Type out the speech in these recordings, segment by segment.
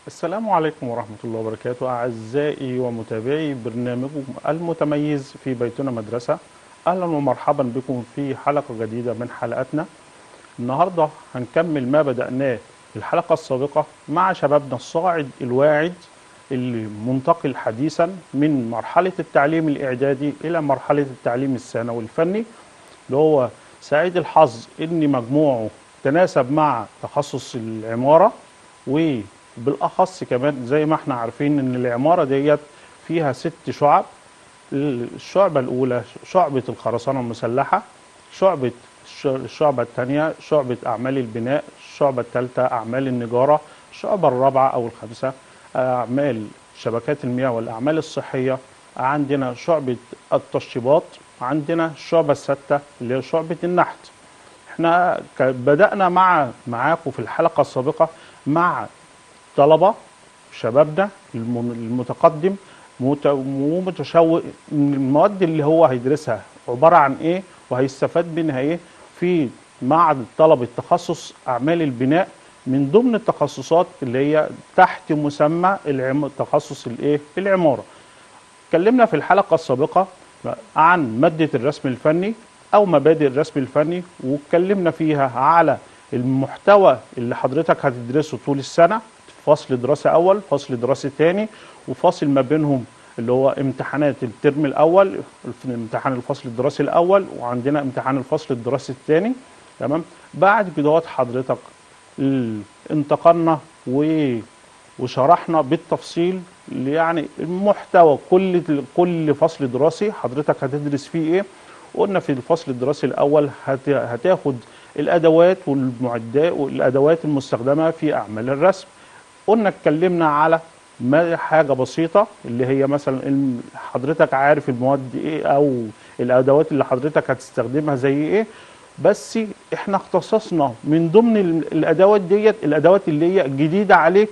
السلام عليكم ورحمة الله وبركاته أعزائي ومتابعي برنامجكم المتميز في بيتنا مدرسة أهلا ومرحبا بكم في حلقة جديدة من حلقاتنا النهاردة هنكمل ما بدأناه الحلقة السابقة مع شبابنا الصاعد الواعد اللي منتقل حديثا من مرحلة التعليم الإعدادي إلى مرحلة التعليم الثانوي الفني اللي هو سعيد الحظ إن مجموعه تناسب مع تخصص العمارة وبالأخص كمان زي ما احنا عارفين إن العمارة ديت فيها ست شعب الشعبة الأولى شعبة الخرسانة المسلحة شعبة الشعبة الثانية شعبة أعمال البناء الشعبة الثالثة أعمال النجارة الشعبة الرابعة أو الخامسة أعمال شبكات المياه والأعمال الصحية عندنا شعبة التشطيبات عندنا الشعبة السادسة اللي هي شعبة النحت احنا ك- بدأنا مع معاكم في الحلقة السابقة مع طلبة شبابنا الم- المتقدم مت- ومتشوق من المواد اللي هو هيدرسها عبارة عن ايه وهيستفاد منها ايه في معهد طلبة تخصص أعمال البناء من ضمن التخصصات اللي هي تحت مسمى العم... تخصص الايه العمارة اتكلمنا في الحلقة السابقة عن مادة الرسم الفني أو مبادئ الرسم الفني واتكلمنا فيها على المحتوى اللي حضرتك هتدرسه طول السنة فصل دراسة أول فصل دراسة تاني وفاصل ما بينهم اللي هو امتحانات الترم الأول امتحان الفصل الدراسي الأول وعندنا امتحان الفصل الدراسي الثاني تمام بعد كده حضرتك ال- انتقلنا و وشرحنا بالتفصيل يعني المحتوى كل كل فصل دراسي حضرتك هتدرس فيه ايه قلنا في الفصل الدراسي الاول هت- هتاخد الادوات والمعدات والادوات المستخدمه في اعمال الرسم قلنا اتكلمنا على ما حاجه بسيطه اللي هي مثلا الم- حضرتك عارف المواد ايه او الادوات اللي حضرتك هتستخدمها زي ايه بس احنا اختصصنا من ضمن ال- الادوات ديت الادوات اللي هي جديده عليك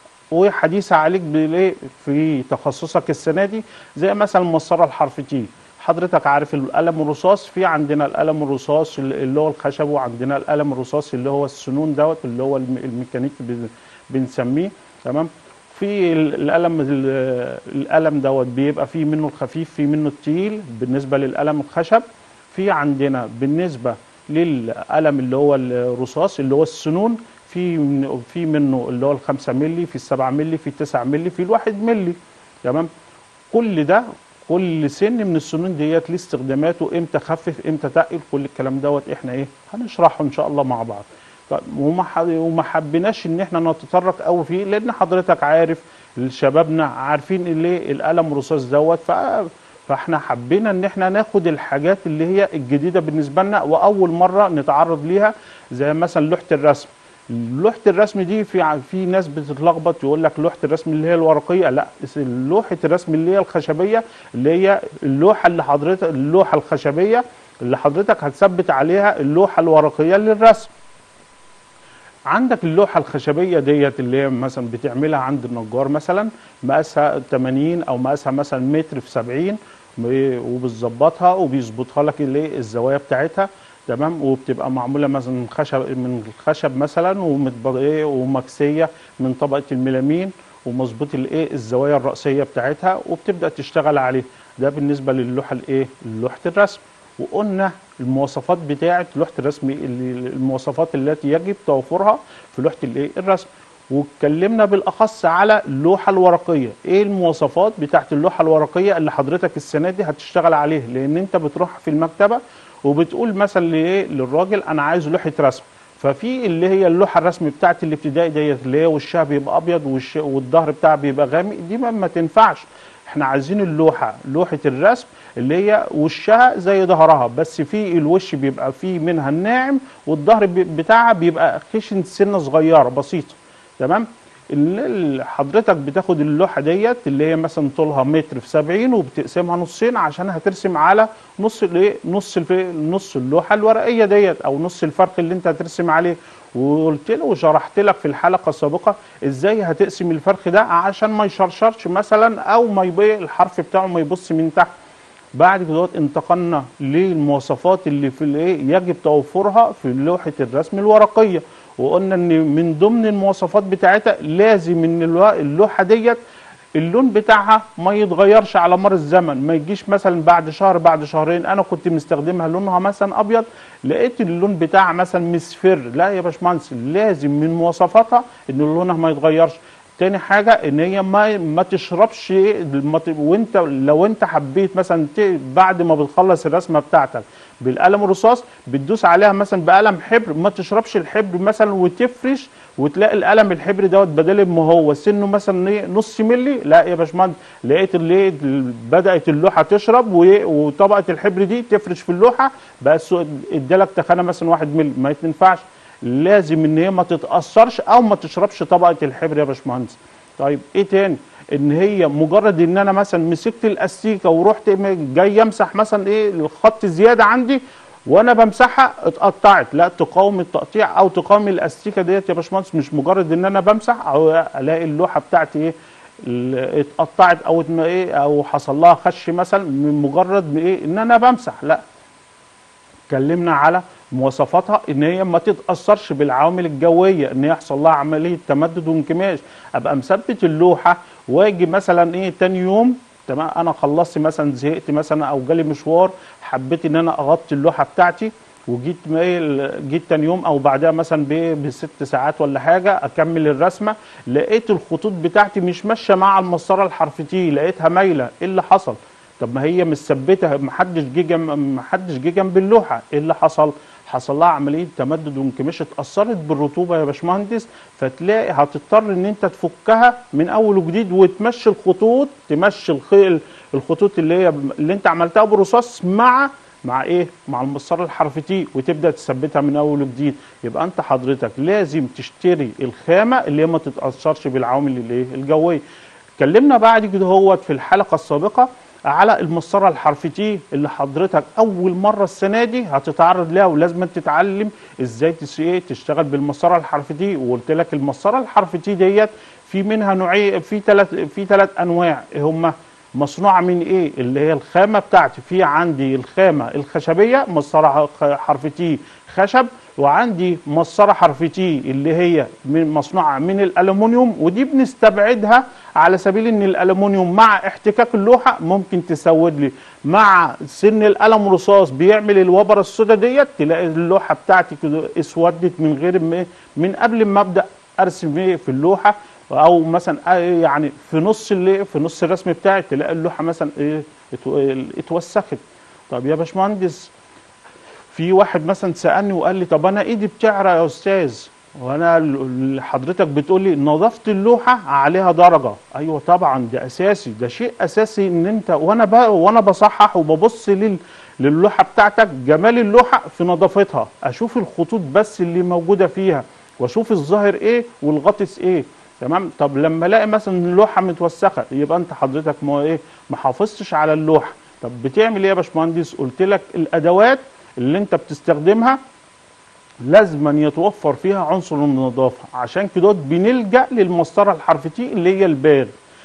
وحديثه عليك بالايه في تخصصك السنه دي زي مثلا مسطره الحرف تي حضرتك عارف القلم الرصاص في عندنا القلم الرصاص اللي هو الخشب وعندنا القلم الرصاص اللي هو السنون دوت اللي هو الم- الميكانيكي بن- بنسميه تمام في ال- القلم ال- القلم دوت بيبقى فيه منه الخفيف فيه منه التقيل بالنسبه للقلم الخشب في عندنا بالنسبه للقلم اللي هو الرصاص اللي هو السنون في من- في منه اللي هو الخمسة ملي في السبعة ملي في التسعة ملي في الواحد ملي تمام كل ده كل سن من السنون ديت ليه استخداماته امتى خفف امتى تقل كل الكلام دوت احنا ايه هنشرحه ان شاء الله مع بعض طيب وما ح- وما حبيناش ان احنا نتطرق قوي فيه لان حضرتك عارف شبابنا عارفين ليه القلم رصاص دوت ف فاحنا حبينا ان احنا ناخد الحاجات اللي هي الجديده بالنسبه لنا واول مره نتعرض ليها زي مثلا لوحه الرسم لوحه الرسم دي في ع- في ناس بتتلخبط يقول لك لوحه الرسم اللي هي الورقيه لا اس- لوحه الرسم اللي هي الخشبيه اللي هي اللوحه اللي حضرتك اللوحه الخشبيه اللي حضرتك هتثبت عليها اللوحه الورقيه للرسم عندك اللوحة الخشبية ديت اللي هي مثلا بتعملها عند النجار مثلا مقاسها 80 أو مقاسها مثلا متر في 70 م- وبتظبطها وبيظبطها لك الايه الزوايا بتاعتها تمام وبتبقى معمولة مثلا من خشب من الخشب مثلا ومتب- إيه ومكسية من طبقة الميلامين ومظبوط الايه الزوايا الرأسية بتاعتها وبتبدأ تشتغل عليه ده بالنسبة للوحة الايه لوحة الرسم وقلنا المواصفات بتاعه لوحه الرسم اللي- المواصفات التي يجب توفرها في لوحه الايه الرسم واتكلمنا بالاخص على اللوحه الورقيه ايه المواصفات بتاعه اللوحه الورقيه اللي حضرتك السنه دي هتشتغل عليه لان انت بتروح في المكتبه وبتقول مثلا لايه للراجل انا عايز لوحه رسم ففي اللي هي اللوحه الرسم بتاعت الابتدائي ديت اللي هي وشها بيبقى ابيض والش- والظهر بتاعها بيبقى غامق دي ما, ما تنفعش احنا عايزين اللوحه لوحه الرسم اللي هي وشها زي ظهرها بس في الوش بيبقى فيه منها الناعم والظهر بي- بتاعها بيبقى خشن سنه صغيره بسيطه تمام اللي اللي حضرتك بتاخد اللوحه ديت اللي هي مثلا طولها متر في 70 وبتقسمها نصين عشان هترسم على نص الايه نص الف- نص اللوحه الورقيه ديت او نص الفرق اللي انت هترسم عليه وقلت له وشرحت لك في الحلقه السابقه ازاي هتقسم الفرخ ده عشان ما يشرشرش مثلا او ما يبقى الحرف بتاعه ما يبص من تحت بعد كده انتقلنا للمواصفات اللي في الايه يجب توفرها في لوحه الرسم الورقيه وقلنا ان من ضمن المواصفات بتاعتها لازم ان الوا- اللوحه ديت اللون بتاعها ما يتغيرش على مر الزمن ما يجيش مثلا بعد شهر بعد شهرين انا كنت مستخدمها لونها مثلا ابيض لقيت اللون بتاعها مثلا مصفر لا يا باشمهندس لازم من مواصفاتها ان لونها ما يتغيرش تاني حاجة ان هي ما ما تشربش ما ت- وانت لو انت حبيت مثلا ت- بعد ما بتخلص الرسمة بتاعتك بالقلم الرصاص بتدوس عليها مثلا بقلم حبر ما تشربش الحبر مثلا وتفرش وتلاقي القلم الحبر دوت بدل ما هو سنه مثلا ايه نص ملي لا يا باشمهندس لقيت اللي بدات اللوحه تشرب و- وطبقه الحبر دي تفرش في اللوحه بقى السو- ادالك تخانه مثلا واحد ملي ما تنفعش لازم ان هي ما تتاثرش او ما تشربش طبقه الحبر يا باشمهندس طيب ايه تاني ان هي مجرد ان انا مثلا مسكت الاستيكه ورحت م- جاي امسح مثلا ايه الخط زياده عندي وانا بمسحها اتقطعت لا تقاوم التقطيع او تقاوم الاستيكه ديت يا باشمهندس مش مجرد ان انا بمسح او الاقي اللوحه بتاعتي ايه ال- اتقطعت او اتم- ايه او حصل لها خش مثلا من مجرد ايه ان انا بمسح لا اتكلمنا على مواصفاتها ان هي ما تتاثرش بالعوامل الجويه ان يحصل لها عمليه تمدد وانكماش ابقى مثبت اللوحه واجي مثلا ايه تاني يوم تمام انا خلصت مثلا زهقت مثلا او جالي مشوار حبيت ان انا اغطي اللوحه بتاعتي وجيت ما إيه ال- جيت تاني يوم او بعدها مثلا ب- بست ساعات ولا حاجه اكمل الرسمه لقيت الخطوط بتاعتي مش ماشيه مع المسطره الحرف تي لقيتها مايله ايه اللي حصل طب ما هي مثبته محدش جه جنب محدش جه جنب اللوحه ايه اللي حصل حصل لها عمليه تمدد وانكماش اتاثرت بالرطوبه يا باشمهندس فتلاقي هتضطر ان انت تفكها من اول وجديد وتمشي الخطوط تمشي الخيل الخطوط اللي هي اللي انت عملتها برصاص مع مع ايه مع المسطره الحرف تي وتبدا تثبتها من اول وجديد يبقى انت حضرتك لازم تشتري الخامه اللي هي ما تتاثرش بالعوامل الايه الجويه اتكلمنا بعد كده هوت في الحلقه السابقه على المسطره الحرف تي اللي حضرتك اول مره السنه دي هتتعرض لها ولازم تتعلم ازاي تس- إيه تشتغل بالمسطره الحرف تي وقلت لك المسطره الحرف تي ديت في منها نوعين في ثلاث في ثلاث انواع إيه هما مصنوعه من ايه اللي هي الخامه بتاعتي في عندي الخامه الخشبيه مسطره خ- حرف تي خشب وعندي مسطره حرف تي اللي هي من مصنوعه من الالومنيوم ودي بنستبعدها على سبيل ان الالومنيوم مع احتكاك اللوحه ممكن تسود لي مع سن القلم رصاص بيعمل الوبره السوداء ديت تلاقي اللوحه بتاعتي كده اسودت من غير ما من قبل ما ابدا ارسم ايه في اللوحه او مثلا آه يعني في نص اللي في نص الرسم بتاعي تلاقي اللوحه مثلا ايه اتو- اتوسخت طب يا باشمهندس في واحد مثلا سالني وقال لي طب انا ايدي بتعرق يا استاذ وانا ال- حضرتك بتقول لي نظافه اللوحه عليها درجه ايوه طبعا ده اساسي ده شيء اساسي ان انت وانا ب... وانا بصحح وببص لل... للوحه بتاعتك جمال اللوحه في نظافتها اشوف الخطوط بس اللي موجوده فيها واشوف الظاهر ايه والغطس ايه تمام طب لما الاقي مثلا اللوحه متوسخه يبقى انت حضرتك ما ايه ما حافظتش على اللوحه طب بتعمل ايه يا باشمهندس قلت لك الادوات اللي انت بتستخدمها لازما يتوفر فيها عنصر النظافه عشان كده بنلجا للمسطره الحرف تي اللي هي الباغ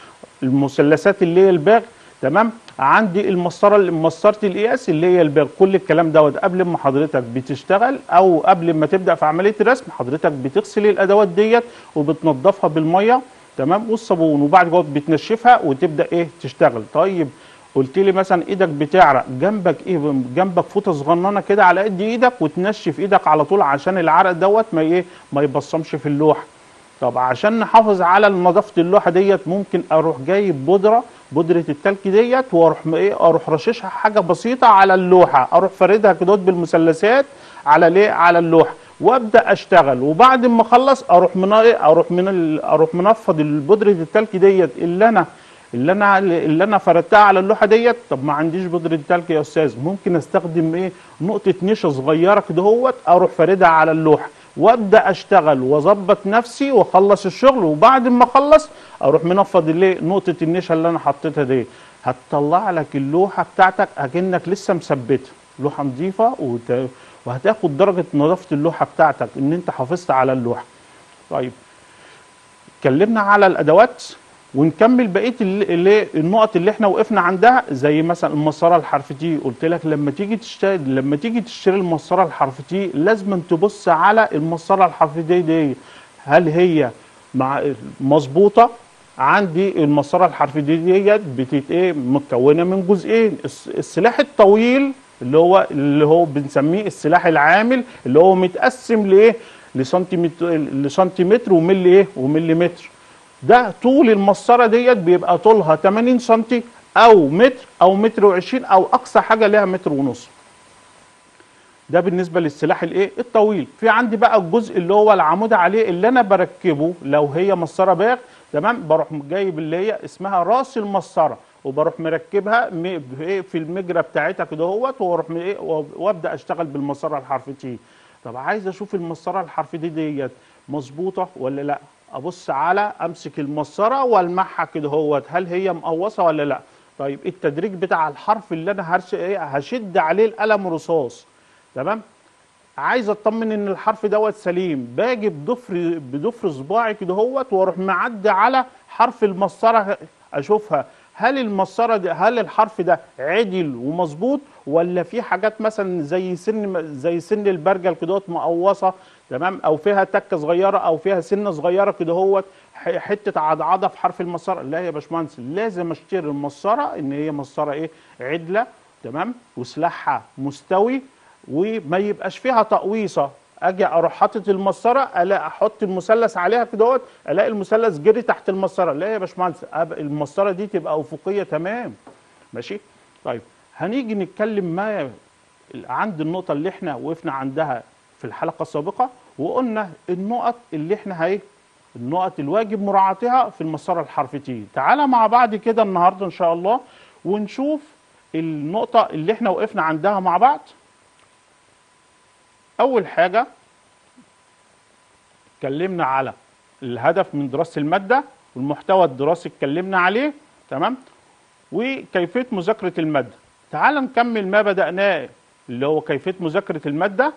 المثلثات اللي هي الباغ تمام عندي المسطره مسطره القياس اللي هي الباغ كل الكلام دوت قبل ما حضرتك بتشتغل او قبل ما تبدا في عمليه الرسم حضرتك بتغسل الادوات ديت وبتنضفها بالميه تمام والصابون وبعد كده بتنشفها وتبدا ايه تشتغل طيب قلت لي مثلا ايدك بتعرق جنبك ايه جنبك فوطه صغننه كده على قد ايدك وتنشف ايدك على طول عشان العرق دوت ما ايه ما يبصمش في اللوحه طب عشان نحافظ على نظافه اللوحه ديت ممكن اروح جايب بودره بودره التلج ديت واروح م- ايه اروح رششها حاجه بسيطه على اللوحه اروح فاردها كده بالمثلثات على ليه على اللوحه وابدا اشتغل وبعد ما اخلص اروح من ايه اروح من ال... اروح منفض بودره التلج ديت اللي انا اللي انا اللي انا فردتها على اللوحه ديت طب ما عنديش بودره تلج يا استاذ ممكن استخدم ايه نقطه نشا صغيره كده هوت اروح فاردها على اللوحه وابدا اشتغل واظبط نفسي واخلص الشغل وبعد ما اخلص اروح منفض اللي نقطه النشا اللي انا حطيتها دي هتطلع لك اللوحه بتاعتك اكنك لسه مثبتها لوحه نظيفه وت... وهتاخد درجه نظافه اللوحه بتاعتك ان انت حافظت على اللوحه طيب اتكلمنا على الادوات ونكمل بقيه ال- اللي النقط اللي احنا وقفنا عندها زي مثلا المسطره الحرف تي قلت لك لما تيجي تشتري لما تيجي تشتري المسطره الحرف تي لازم تبص على المسطره الحرف تي دي هل هي مع مظبوطه عندي المسطره الحرف دي ديت بتت ايه متكونه من جزئين الس- السلاح الطويل اللي هو اللي هو بنسميه السلاح العامل اللي هو متقسم لايه لسنتيمتر لسنتيمتر وملي ايه ومليمتر ده طول المسطره ديت بيبقى طولها 80 سم او متر او متر وعشرين او اقصى حاجه ليها متر ونص ده بالنسبه للسلاح الايه الطويل في عندي بقى الجزء اللي هو العمود عليه اللي انا بركبه لو هي مسطره باغ تمام بروح جايب اللي هي اسمها راس المسطره وبروح مركبها م- إيه في المجرى بتاعتها كده اهوت واروح م- ايه وابدا اشتغل بالمسطره الحرف تي طب عايز اشوف المسطره الحرف دي ديت مظبوطه ولا لا ابص على امسك المسطره والمعها كده اهوت هل هي مقوصه ولا لا طيب التدريج بتاع الحرف اللي انا هرش ايه هشد عليه القلم رصاص تمام عايز اطمن ان الحرف دوت سليم باجي بضفر بضفر صباعي كده اهوت واروح معدي على حرف المسطره اشوفها هل المسطره دي هل الحرف ده عدل ومظبوط ولا في حاجات مثلا زي سن زي سن البرجل كده اهوت مقوصه تمام او فيها تكه صغيره او فيها سنه صغيره كده اهوت ح- حته عضعضه في حرف المسطره لا يا باشمهندس لازم اشتري المسطره ان هي مسطره ايه عدله تمام وسلاحها مستوي وما يبقاش فيها تقويصه اجي اروح حاطط المسطره الاقي احط المثلث عليها كده اهوت الاقي المثلث جري تحت المسطره لا يا باشمهندس أب- المسطره دي تبقى افقيه تمام ماشي طيب هنيجي نتكلم ما عند النقطه اللي احنا وقفنا عندها في الحلقه السابقه وقلنا النقط اللي احنا هي النقط الواجب مراعاتها في المسطره الحرف تي تعالى مع بعض كده النهارده ان شاء الله ونشوف النقطه اللي احنا وقفنا عندها مع بعض اول حاجه اتكلمنا على الهدف من دراسه الماده والمحتوى الدراسي اتكلمنا عليه تمام وكيفيه مذاكره الماده تعال نكمل ما بدأناه اللي هو كيفيه مذاكره الماده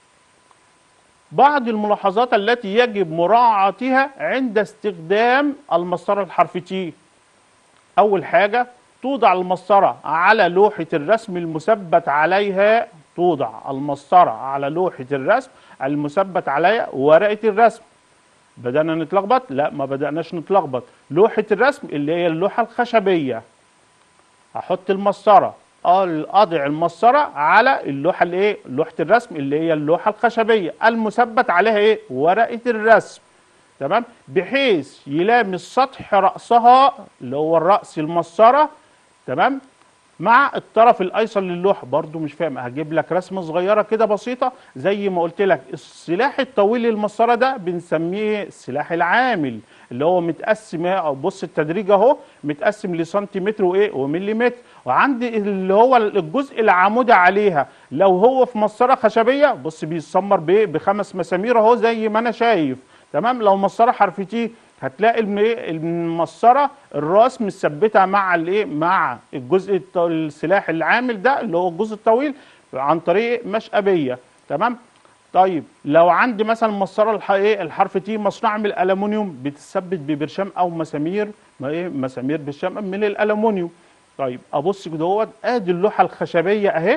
بعض الملاحظات التي يجب مراعاتها عند استخدام المسطره الحرف تي اول حاجه توضع المسطره على لوحه الرسم المثبت عليها توضع المسطره على لوحه الرسم المثبت عليها ورقه الرسم بدأنا نتلخبط لا ما بدأناش نتلخبط لوحة الرسم اللي هي اللوحة الخشبية هحط المسطرة اضع المسطرة على اللوحة الايه لوحة الرسم اللي هي اللوحة الخشبية المثبت عليها ايه ورقة الرسم تمام بحيث يلامس سطح رأسها اللي هو الرأس المسطرة تمام مع الطرف الايسر للوحه برضو مش فاهم هجيب لك رسمه صغيره كده بسيطه زي ما قلت لك السلاح الطويل للمسطره ده بنسميه السلاح العامل اللي هو متقسم اهو بص التدريج اهو متقسم لسنتيمتر وايه ومليمتر وعندي اللي هو الجزء العمودي عليها لو هو في مسطره خشبيه بص بيتسمر بايه بخمس مسامير اهو زي ما انا شايف تمام لو مسطره حرف تي هتلاقي الم- إيه؟ المسطره الراس مثبته مع الايه مع الجزء الط- السلاح العامل ده اللي هو الجزء الطويل عن طريق مشقبيه تمام طيب لو عندي مثلا مسطره الح- ايه الحرف تي مصنوعه من الالومنيوم بتثبت ببرشام او مسامير ما ايه مسامير برشام من الالومنيوم طيب ابص كده اهوت ادي اللوحه الخشبيه اهي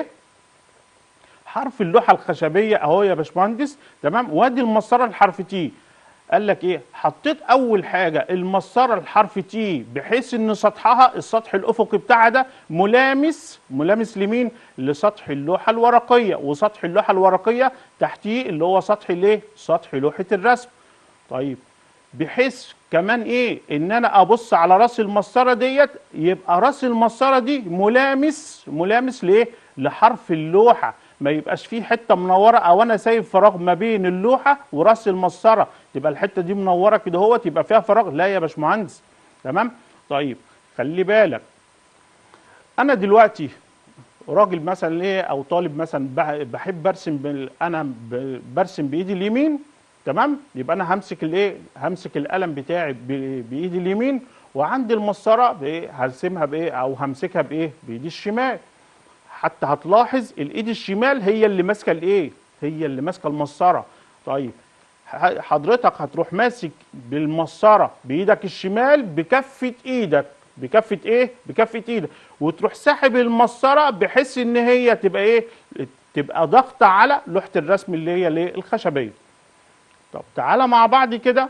حرف اللوحه الخشبيه اهو يا باشمهندس تمام وادي المسطره الحرف تي قال لك ايه حطيت اول حاجه المسطره الحرف تي بحيث ان سطحها السطح الافقي بتاعها ده ملامس ملامس لمين لسطح اللوحه الورقيه وسطح اللوحه الورقيه تحتيه اللي هو سطح الايه سطح لوحه الرسم طيب بحيث كمان ايه ان انا ابص على راس المسطره ديت يبقى راس المسطره دي ملامس ملامس لايه لحرف اللوحه ما يبقاش فيه حته منوره او انا سايب فراغ ما بين اللوحه وراس المسطره تبقى الحته دي منوره كده اهوت يبقى فيها فراغ لا يا باشمهندس تمام طيب خلي بالك انا دلوقتي راجل مثلا ايه او طالب مثلا بح- بحب ارسم بال... انا ب- برسم بايدي اليمين تمام يبقى انا همسك الايه همسك القلم بتاعي ب... بايدي اليمين وعندي المسطره بايه هرسمها بايه او همسكها بايه بايدي الشمال حتى هتلاحظ الايد الشمال هي اللي ماسكه الايه هي اللي ماسكه المسطره طيب ح- حضرتك هتروح ماسك بالمسطره بايدك الشمال بكفه ايدك بكفه ايه بكفه ايدك وتروح ساحب المسطره بحيث ان هي تبقى ايه تبقى ضغطه على لوحه الرسم اللي هي الايه الخشبيه طب تعالى مع بعض كده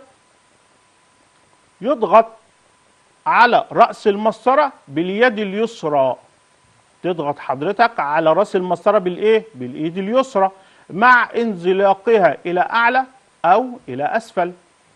يضغط على راس المسطره باليد اليسرى تضغط حضرتك على راس المسطره بالايه بالايد اليسرى مع انزلاقها الى اعلى او الى اسفل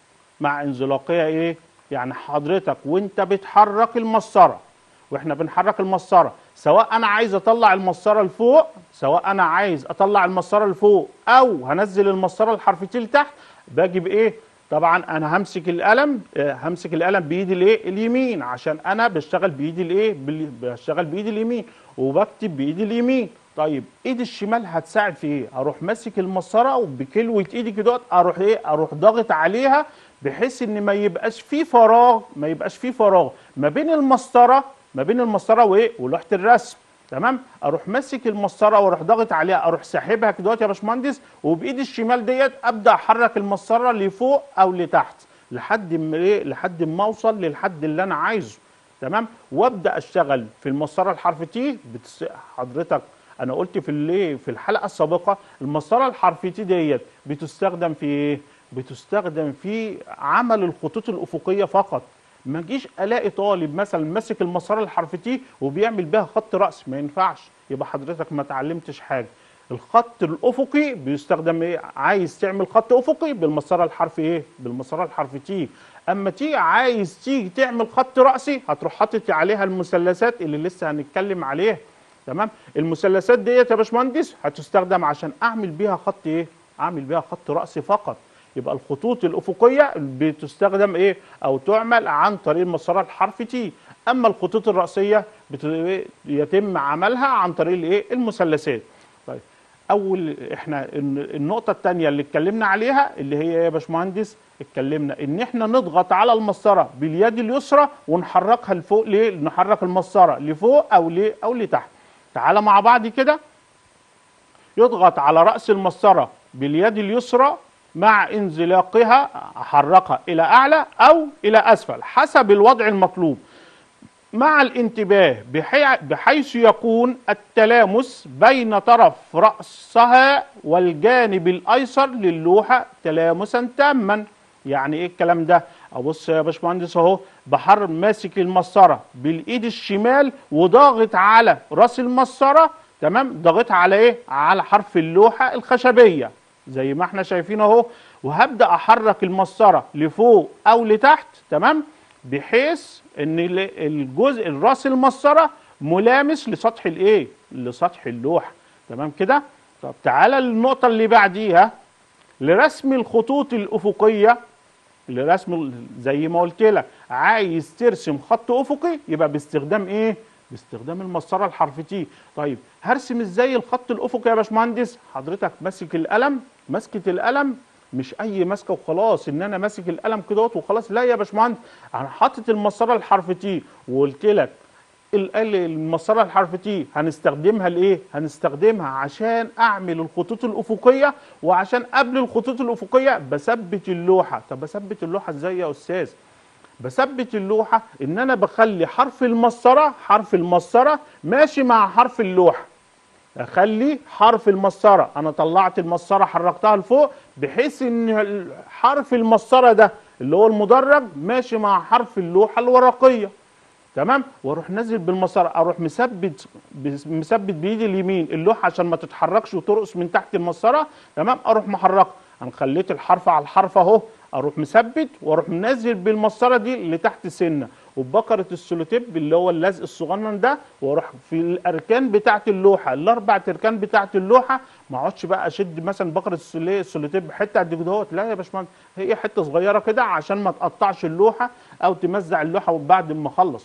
مع انزلاقها ايه يعني حضرتك وانت بتحرك المسطره واحنا بنحرك المسطره سواء انا عايز اطلع المسطره لفوق سواء انا عايز اطلع المسطره لفوق او هنزل المسطره الحرفتين لتحت باجي بايه طبعا انا همسك القلم آه، همسك القلم بايدي الايه اليمين عشان انا بشتغل بايدي الايه بال- بشتغل بايدي اليمين وبكتب بايدي اليمين طيب ايدي الشمال هتساعد في ايه اروح ماسك المسطره وبكلوه ايدي كده اروح ايه اروح ضاغط عليها بحيث ان ما يبقاش في فراغ ما يبقاش في فراغ ما بين المسطره ما بين المسطره وايه ولوحه الرسم تمام اروح ماسك المسطره واروح ضاغط عليها اروح ساحبها كده يا باشمهندس وبايدي الشمال ديت ابدا احرك المسطره لفوق او لتحت لحد ما ايه لحد ما اوصل للحد اللي انا عايزه تمام وابدا اشتغل في المسطره الحرف تي بتس... حضرتك انا قلت في الايه في الحلقه السابقه المسطره الحرف تي ديت بتستخدم في ايه بتستخدم في عمل الخطوط الافقيه فقط ما اجيش الاقي طالب مثلا ماسك المسطره الحرف تي وبيعمل بيها خط راس ما ينفعش يبقى حضرتك ما اتعلمتش حاجه الخط الافقي بيستخدم ايه عايز تعمل خط افقي بالمسطره الحرف ايه بالمسطره الحرف تي اما تيجي عايز تيجي تعمل خط راسي هتروح حاطط عليها المثلثات اللي لسه هنتكلم عليها تمام المثلثات ديت يا باشمهندس هتستخدم عشان اعمل بيها خط ايه اعمل بيها خط راسي فقط يبقى الخطوط الافقيه بتستخدم ايه او تعمل عن طريق المسطره الحرف تي اما الخطوط الراسيه بت- يتم عملها عن طريق الايه المثلثات طيب اول احنا الن- النقطه الثانيه اللي اتكلمنا عليها اللي هي يا باشمهندس اتكلمنا ان احنا نضغط على المسطره باليد اليسرى ونحركها لفوق ليه نحرك المسطره لفوق او ليه او لتحت تعالى مع بعض كده يضغط على راس المسطره باليد اليسرى مع انزلاقها احركها الى اعلى او الى اسفل حسب الوضع المطلوب مع الانتباه بحي- بحيث يكون التلامس بين طرف رأسها والجانب الأيسر للوحة تلامسا تاما يعني ايه الكلام ده ابص يا باشمهندس اهو بحر ماسك المسطره بالايد الشمال وضاغط على راس المسطره تمام ضاغط على ايه على حرف اللوحه الخشبيه زي ما احنا شايفين اهو وهبدا احرك المسطره لفوق او لتحت تمام بحيث ان ال- الجزء الراس المسطره ملامس لسطح الايه لسطح اللوحه تمام كده طب تعالى للنقطه اللي بعديها لرسم الخطوط الافقيه لرسم ال- زي ما قلت لك عايز ترسم خط افقي يبقى باستخدام ايه باستخدام المسطره الحرف تي طيب هرسم ازاي الخط الافقي يا باشمهندس حضرتك ماسك القلم مسكه القلم مش اي ماسكه وخلاص ان انا ماسك القلم كده وخلاص لا يا باشمهندس انا حاطط المسطره الحرف تي وقلت لك ال- ال- المسطره الحرف تي هنستخدمها لايه هنستخدمها عشان اعمل الخطوط الافقيه وعشان قبل الخطوط الافقيه بثبت اللوحه طب بثبت اللوحه ازاي يا استاذ بثبت اللوحه ان انا بخلي حرف المسطره حرف المسطره ماشي مع حرف اللوحه اخلي حرف المسطره انا طلعت المسطره حركتها لفوق بحيث ان ال- حرف المسطره ده اللي هو المدرج ماشي مع حرف اللوحه الورقيه تمام واروح نازل بالمسطره اروح مثبت بس- مثبت بايدي اليمين اللوحه عشان ما تتحركش وترقص من تحت المسطره تمام اروح محركها انا خليت الحرف على الحرف اهو اروح مثبت واروح منزل بالمسطره دي لتحت سنه وببكره السولوتيب اللي هو اللزق الصغنن ده واروح في الاركان بتاعه اللوحه الاربع اركان بتاعه اللوحه ما اقعدش بقى اشد مثلا بكره السولي- السولوتيب حته قد كده اهوت. لا يا باشمهندس هي حته صغيره كده عشان ما تقطعش اللوحه او تمزع اللوحه بعد ما اخلص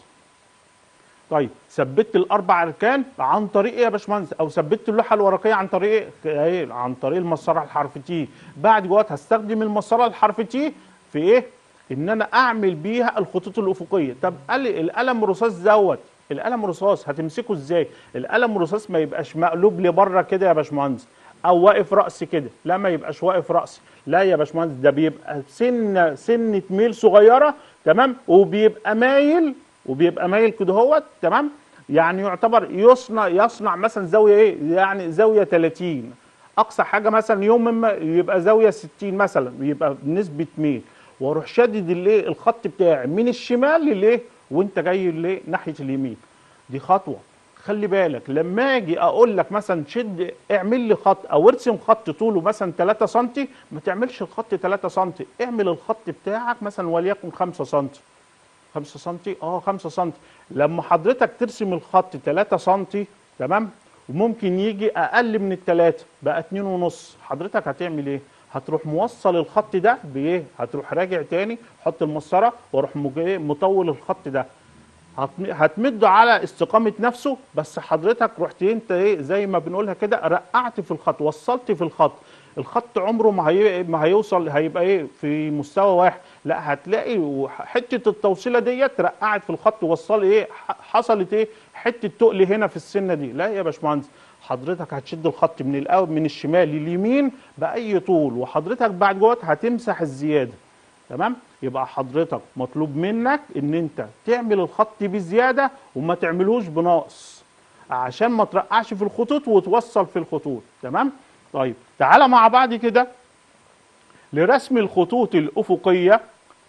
طيب ثبت الاربع اركان عن طريق ايه يا باشمهندس او ثبت اللوحه الورقيه عن طريق ايه إيه؟ عن طريق المسطره الحرف تي بعد جوات هستخدم المسطره الحرف تي في ايه ان انا اعمل بيها الخطوط الافقيه طب قال القلم الرصاص دوت القلم الرصاص هتمسكه ازاي القلم الرصاص ما يبقاش مقلوب لبره كده يا باشمهندس او واقف راس كده لا ما يبقاش واقف راس لا يا باشمهندس ده بيبقى سنه سنه ميل صغيره تمام وبيبقى مايل وبيبقى مايل كده هوت تمام يعني يعتبر يصنع يصنع مثلا زاويه ايه يعني زاويه 30 اقصى حاجه مثلا يوم ما يبقى زاويه 60 مثلا يبقى بنسبه ميل واروح شادد الايه الخط بتاعي من الشمال للايه وانت جاي ليه ناحيه اليمين دي خطوه خلي بالك لما اجي اقول لك مثلا شد اعمل لي خط او ارسم خط طوله مثلا 3 سم ما تعملش الخط 3 سم اعمل الخط بتاعك مثلا وليكن 5 سم 5 سم اه 5 سم لما حضرتك ترسم الخط 3 سم تمام وممكن يجي اقل من الثلاثه بقى 2 ونص حضرتك هتعمل ايه هتروح موصل الخط ده بايه هتروح راجع تاني حط المسطره واروح مج- إيه؟ مطول الخط ده هتم- هتمده على استقامه نفسه بس حضرتك رحت انت ايه زي ما بنقولها كده رقعت في الخط وصلت في الخط الخط عمره ما هي ما هيوصل هيبقى ايه في مستوى واحد لا هتلاقي وح- حته التوصيله ديت رقعت في الخط وصل ايه ح- حصلت ايه حته تقل هنا في السنه دي لا يا باشمهندس حضرتك هتشد الخط من الاول من الشمال لليمين باي طول وحضرتك بعد جوات هتمسح الزياده تمام يبقى حضرتك مطلوب منك ان انت تعمل الخط بزياده وما تعملوش بنقص عشان ما ترقعش في الخطوط وتوصل في الخطوط تمام طيب تعالى مع بعض كده لرسم الخطوط الافقيه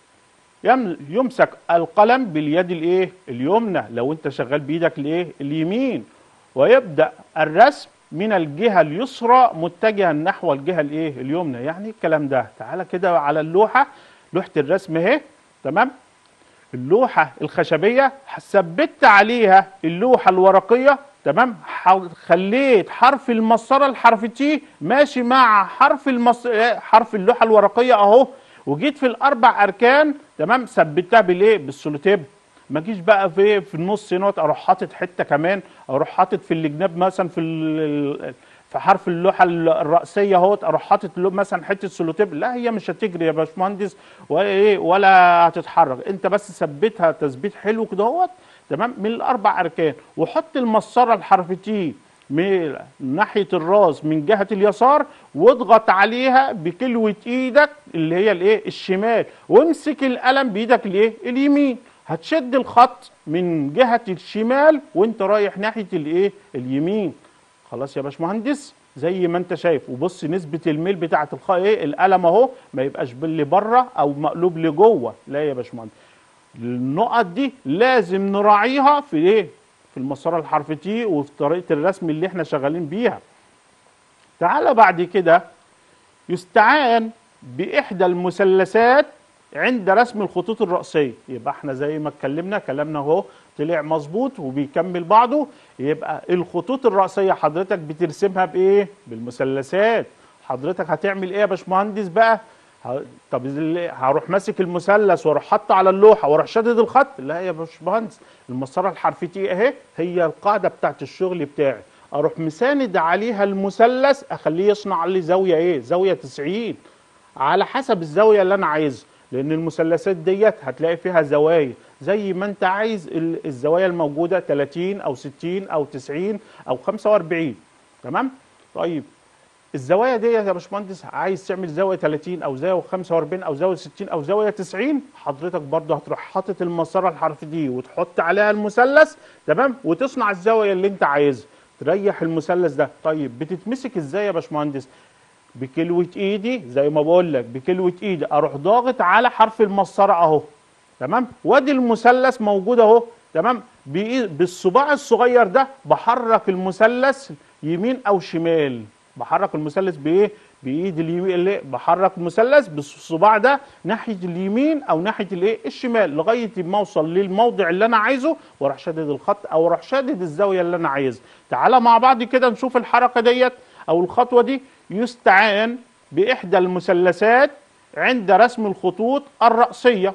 يم- يمسك القلم باليد الايه اليمنى لو انت شغال بايدك الايه اليمين ويبدا الرسم من الجهه اليسرى متجها نحو الجهه الايه اليمنى يعني الكلام ده تعالى كده على اللوحه لوحه الرسم اهي تمام اللوحه الخشبيه ثبت عليها اللوحه الورقيه تمام ح- خليت حرف المسطره الحرف تي ماشي مع حرف المص... آه، حرف اللوحه الورقيه اهو وجيت في الاربع اركان تمام ثبتها بالايه بالسولوتيب ما جيش بقى في في النص هنا اروح حاطط حته كمان اروح حاطط في الجناب مثلا في ال- في حرف اللوحه الرئيسيه اهوت اروح حاطط له مثلا حته سولوتيب لا هي مش هتجري يا باشمهندس ولا ايه ولا هتتحرك انت بس ثبتها تثبيت حلو كده اهوت تمام من الاربع اركان وحط المسطره الحرف تي من ناحيه الراس من جهه اليسار واضغط عليها بكلوه ايدك اللي هي الايه الشمال وامسك القلم بايدك الايه اليمين هتشد الخط من جهه الشمال وانت رايح ناحيه الايه اليمين خلاص يا باشمهندس زي ما انت شايف وبص نسبه الميل بتاعه الخ ايه القلم اهو ما يبقاش باللي بره او مقلوب لجوه لا يا باشمهندس النقط دي لازم نراعيها في ايه في المسار الحرف تي وفي طريقه الرسم اللي احنا شغالين بيها تعالى بعد كده يستعان باحدى المثلثات عند رسم الخطوط الرأسية يبقى احنا زي ما اتكلمنا كلامنا اهو طلع مظبوط وبيكمل بعضه يبقى الخطوط الرأسية حضرتك بترسمها بايه بالمثلثات حضرتك هتعمل ايه يا باشمهندس بقى ه- طب ال- هروح ماسك المثلث واروح حاطه على اللوحه واروح شادد الخط لا يا باشمهندس المسطره الحرفتيه اهي هي القاعده بتاعت الشغل بتاعي اروح مساند عليها المثلث اخليه يصنع لي زاويه ايه زاويه 90 على حسب الزاويه اللي انا عايزها لان المثلثات ديت هتلاقي فيها زوايا زي ما انت عايز ال- الزوايا الموجوده 30 او 60 او 90 او 45 تمام طيب الزوايا دي يا باشمهندس عايز تعمل زاويه 30 او زاويه 45 او زاويه 60 او زاويه 90 حضرتك برضه هتروح حاطط المسطره الحرف دي وتحط عليها المثلث تمام وتصنع الزاويه اللي انت عايزها تريح المثلث ده طيب بتتمسك ازاي يا باشمهندس بكلوة ايدي زي ما بقول لك بكلوة ايدي اروح ضاغط على حرف المسطره اهو تمام وادي المثلث موجود اهو تمام بإي- بالصباع الصغير ده بحرك المثلث يمين او شمال بحرك المثلث بايه بايد اليمين اللي بحرك المثلث بالصباع ده ناحيه اليمين او ناحيه الايه الشمال لغايه ما اوصل للموضع اللي انا عايزه واروح شادد الخط او اروح شادد الزاويه اللي انا عايزها تعالى مع بعض كده نشوف الحركه ديت او الخطوه دي يستعان باحدى المثلثات عند رسم الخطوط الرأسيه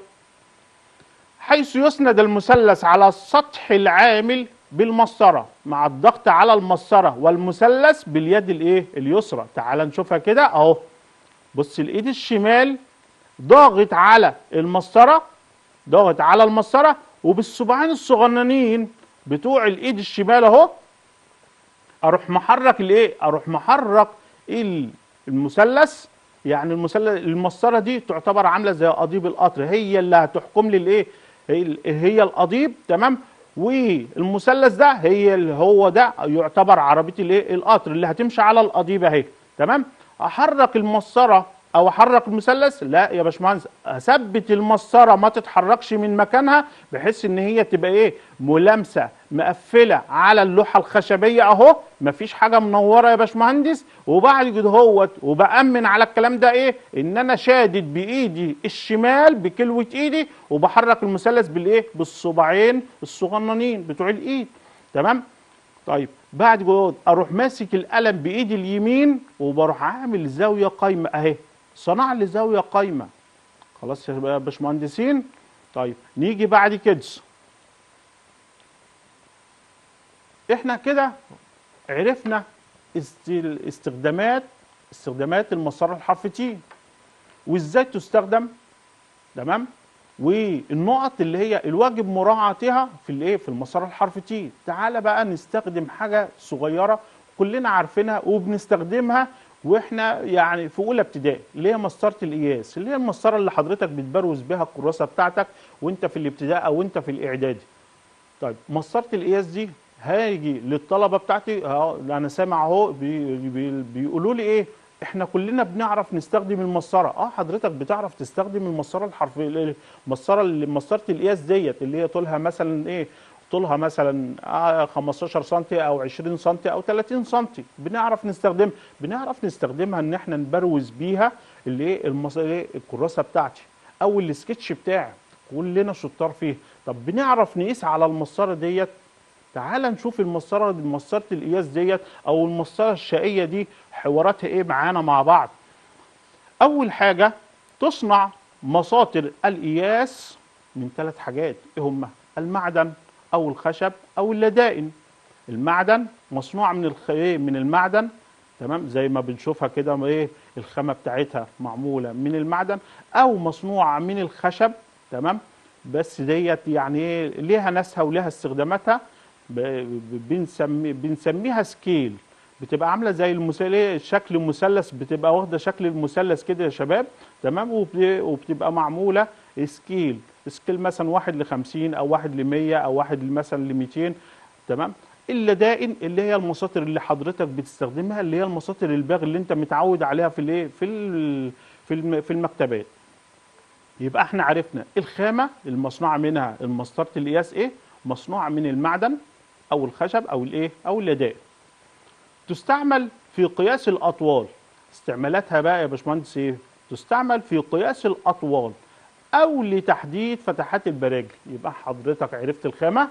حيث يسند المثلث على السطح العامل بالمسطرة مع الضغط على المسطرة والمثلث باليد الايه اليسرى تعال نشوفها كده اهو بص الايد الشمال ضاغط على المسطرة ضاغط على المسطرة وبالصباعين الصغننين بتوع الايد الشمال اهو اروح محرك الايه اروح محرك ال- المثلث يعني المثلث المسطره دي تعتبر عامله زي قضيب القطر هي اللي هتحكم لي الايه هي هي القضيب تمام والمثلث ده هي اللي هو ده يعتبر عربيه الايه القطر اللي هتمشي على القضيب اهي تمام احرك المسطره او احرك المثلث لا يا باشمهندس اثبت المسطره ما تتحركش من مكانها بحيث ان هي تبقى ايه ملامسه مقفله على اللوحه الخشبيه اهو مفيش حاجه منوره يا باشمهندس وبعد كده هوت وبامن على الكلام ده ايه ان انا شادد بايدي الشمال بكلوه ايدي وبحرك المثلث بالايه بالصباعين الصغننين بتوع الايد تمام طيب بعد كده اروح ماسك القلم بايدي اليمين وبروح عامل زاويه قايمه اهي صنع لي زاويه قايمه خلاص يا باشمهندسين طيب نيجي بعد كده احنا كده عرفنا است- استخدامات استخدامات المسار الحرف تي وازاي تستخدم تمام والنقط اللي هي الواجب مراعاتها في الايه في المسار الحرف تي تعالى بقى نستخدم حاجه صغيره كلنا عارفينها وبنستخدمها واحنا يعني في اولى ابتدائي اللي هي مسطره القياس اللي هي المسطره اللي حضرتك بتبروز بيها الكراسه بتاعتك وانت في الابتدائي او انت في الاعدادي طيب مسطره القياس دي هاجي للطلبه بتاعتي اه انا سامع اهو بي بي بيقولوا لي ايه احنا كلنا بنعرف نستخدم المسطره اه حضرتك بتعرف تستخدم المسطره الحرفيه المسطره اللي مسطره القياس ديت اللي هي طولها مثلا ايه طولها مثلا آه 15 سم او 20 سم او 30 سم بنعرف نستخدم بنعرف نستخدمها ان احنا نبروز بيها اللي ايه المس... إيه الكراسه بتاعتي او السكتش بتاعي كلنا شطار فيه طب بنعرف نقيس على المسطره ديت تعال نشوف المسطره مسطره القياس ديت او المسطره الشقيه دي حواراتها ايه معانا مع بعض اول حاجه تصنع مساطر القياس من ثلاث حاجات ايه هما المعدن او الخشب او اللدائن المعدن مصنوع من الخ... إيه؟ من المعدن تمام زي ما بنشوفها كده ايه الخامه بتاعتها معموله من المعدن او مصنوعه من الخشب تمام بس ديت يعني ايه ليها ناسها وليها استخداماتها ب- ب- بنسمي بنسميها سكيل بتبقى عامله زي المثلث شكل مثلث بتبقى واخده شكل المثلث كده يا شباب تمام وبت- وبتبقى معموله سكيل سكيل مثلا واحد ل 50 او واحد ل 100 او واحد مثلا ل 200 تمام اللدائن اللي هي المساطر اللي حضرتك بتستخدمها اللي هي المساطر الباغ اللي انت متعود عليها في الايه في ال- في الم- في المكتبات يبقى احنا عرفنا الخامه المصنوعه منها المسطره القياس ايه مصنوعه من المعدن او الخشب او الايه او اللدائن تستعمل في قياس الاطوال استعمالاتها بقى يا باشمهندس ايه تستعمل في قياس الاطوال او لتحديد فتحات البراجل يبقى حضرتك عرفت الخامه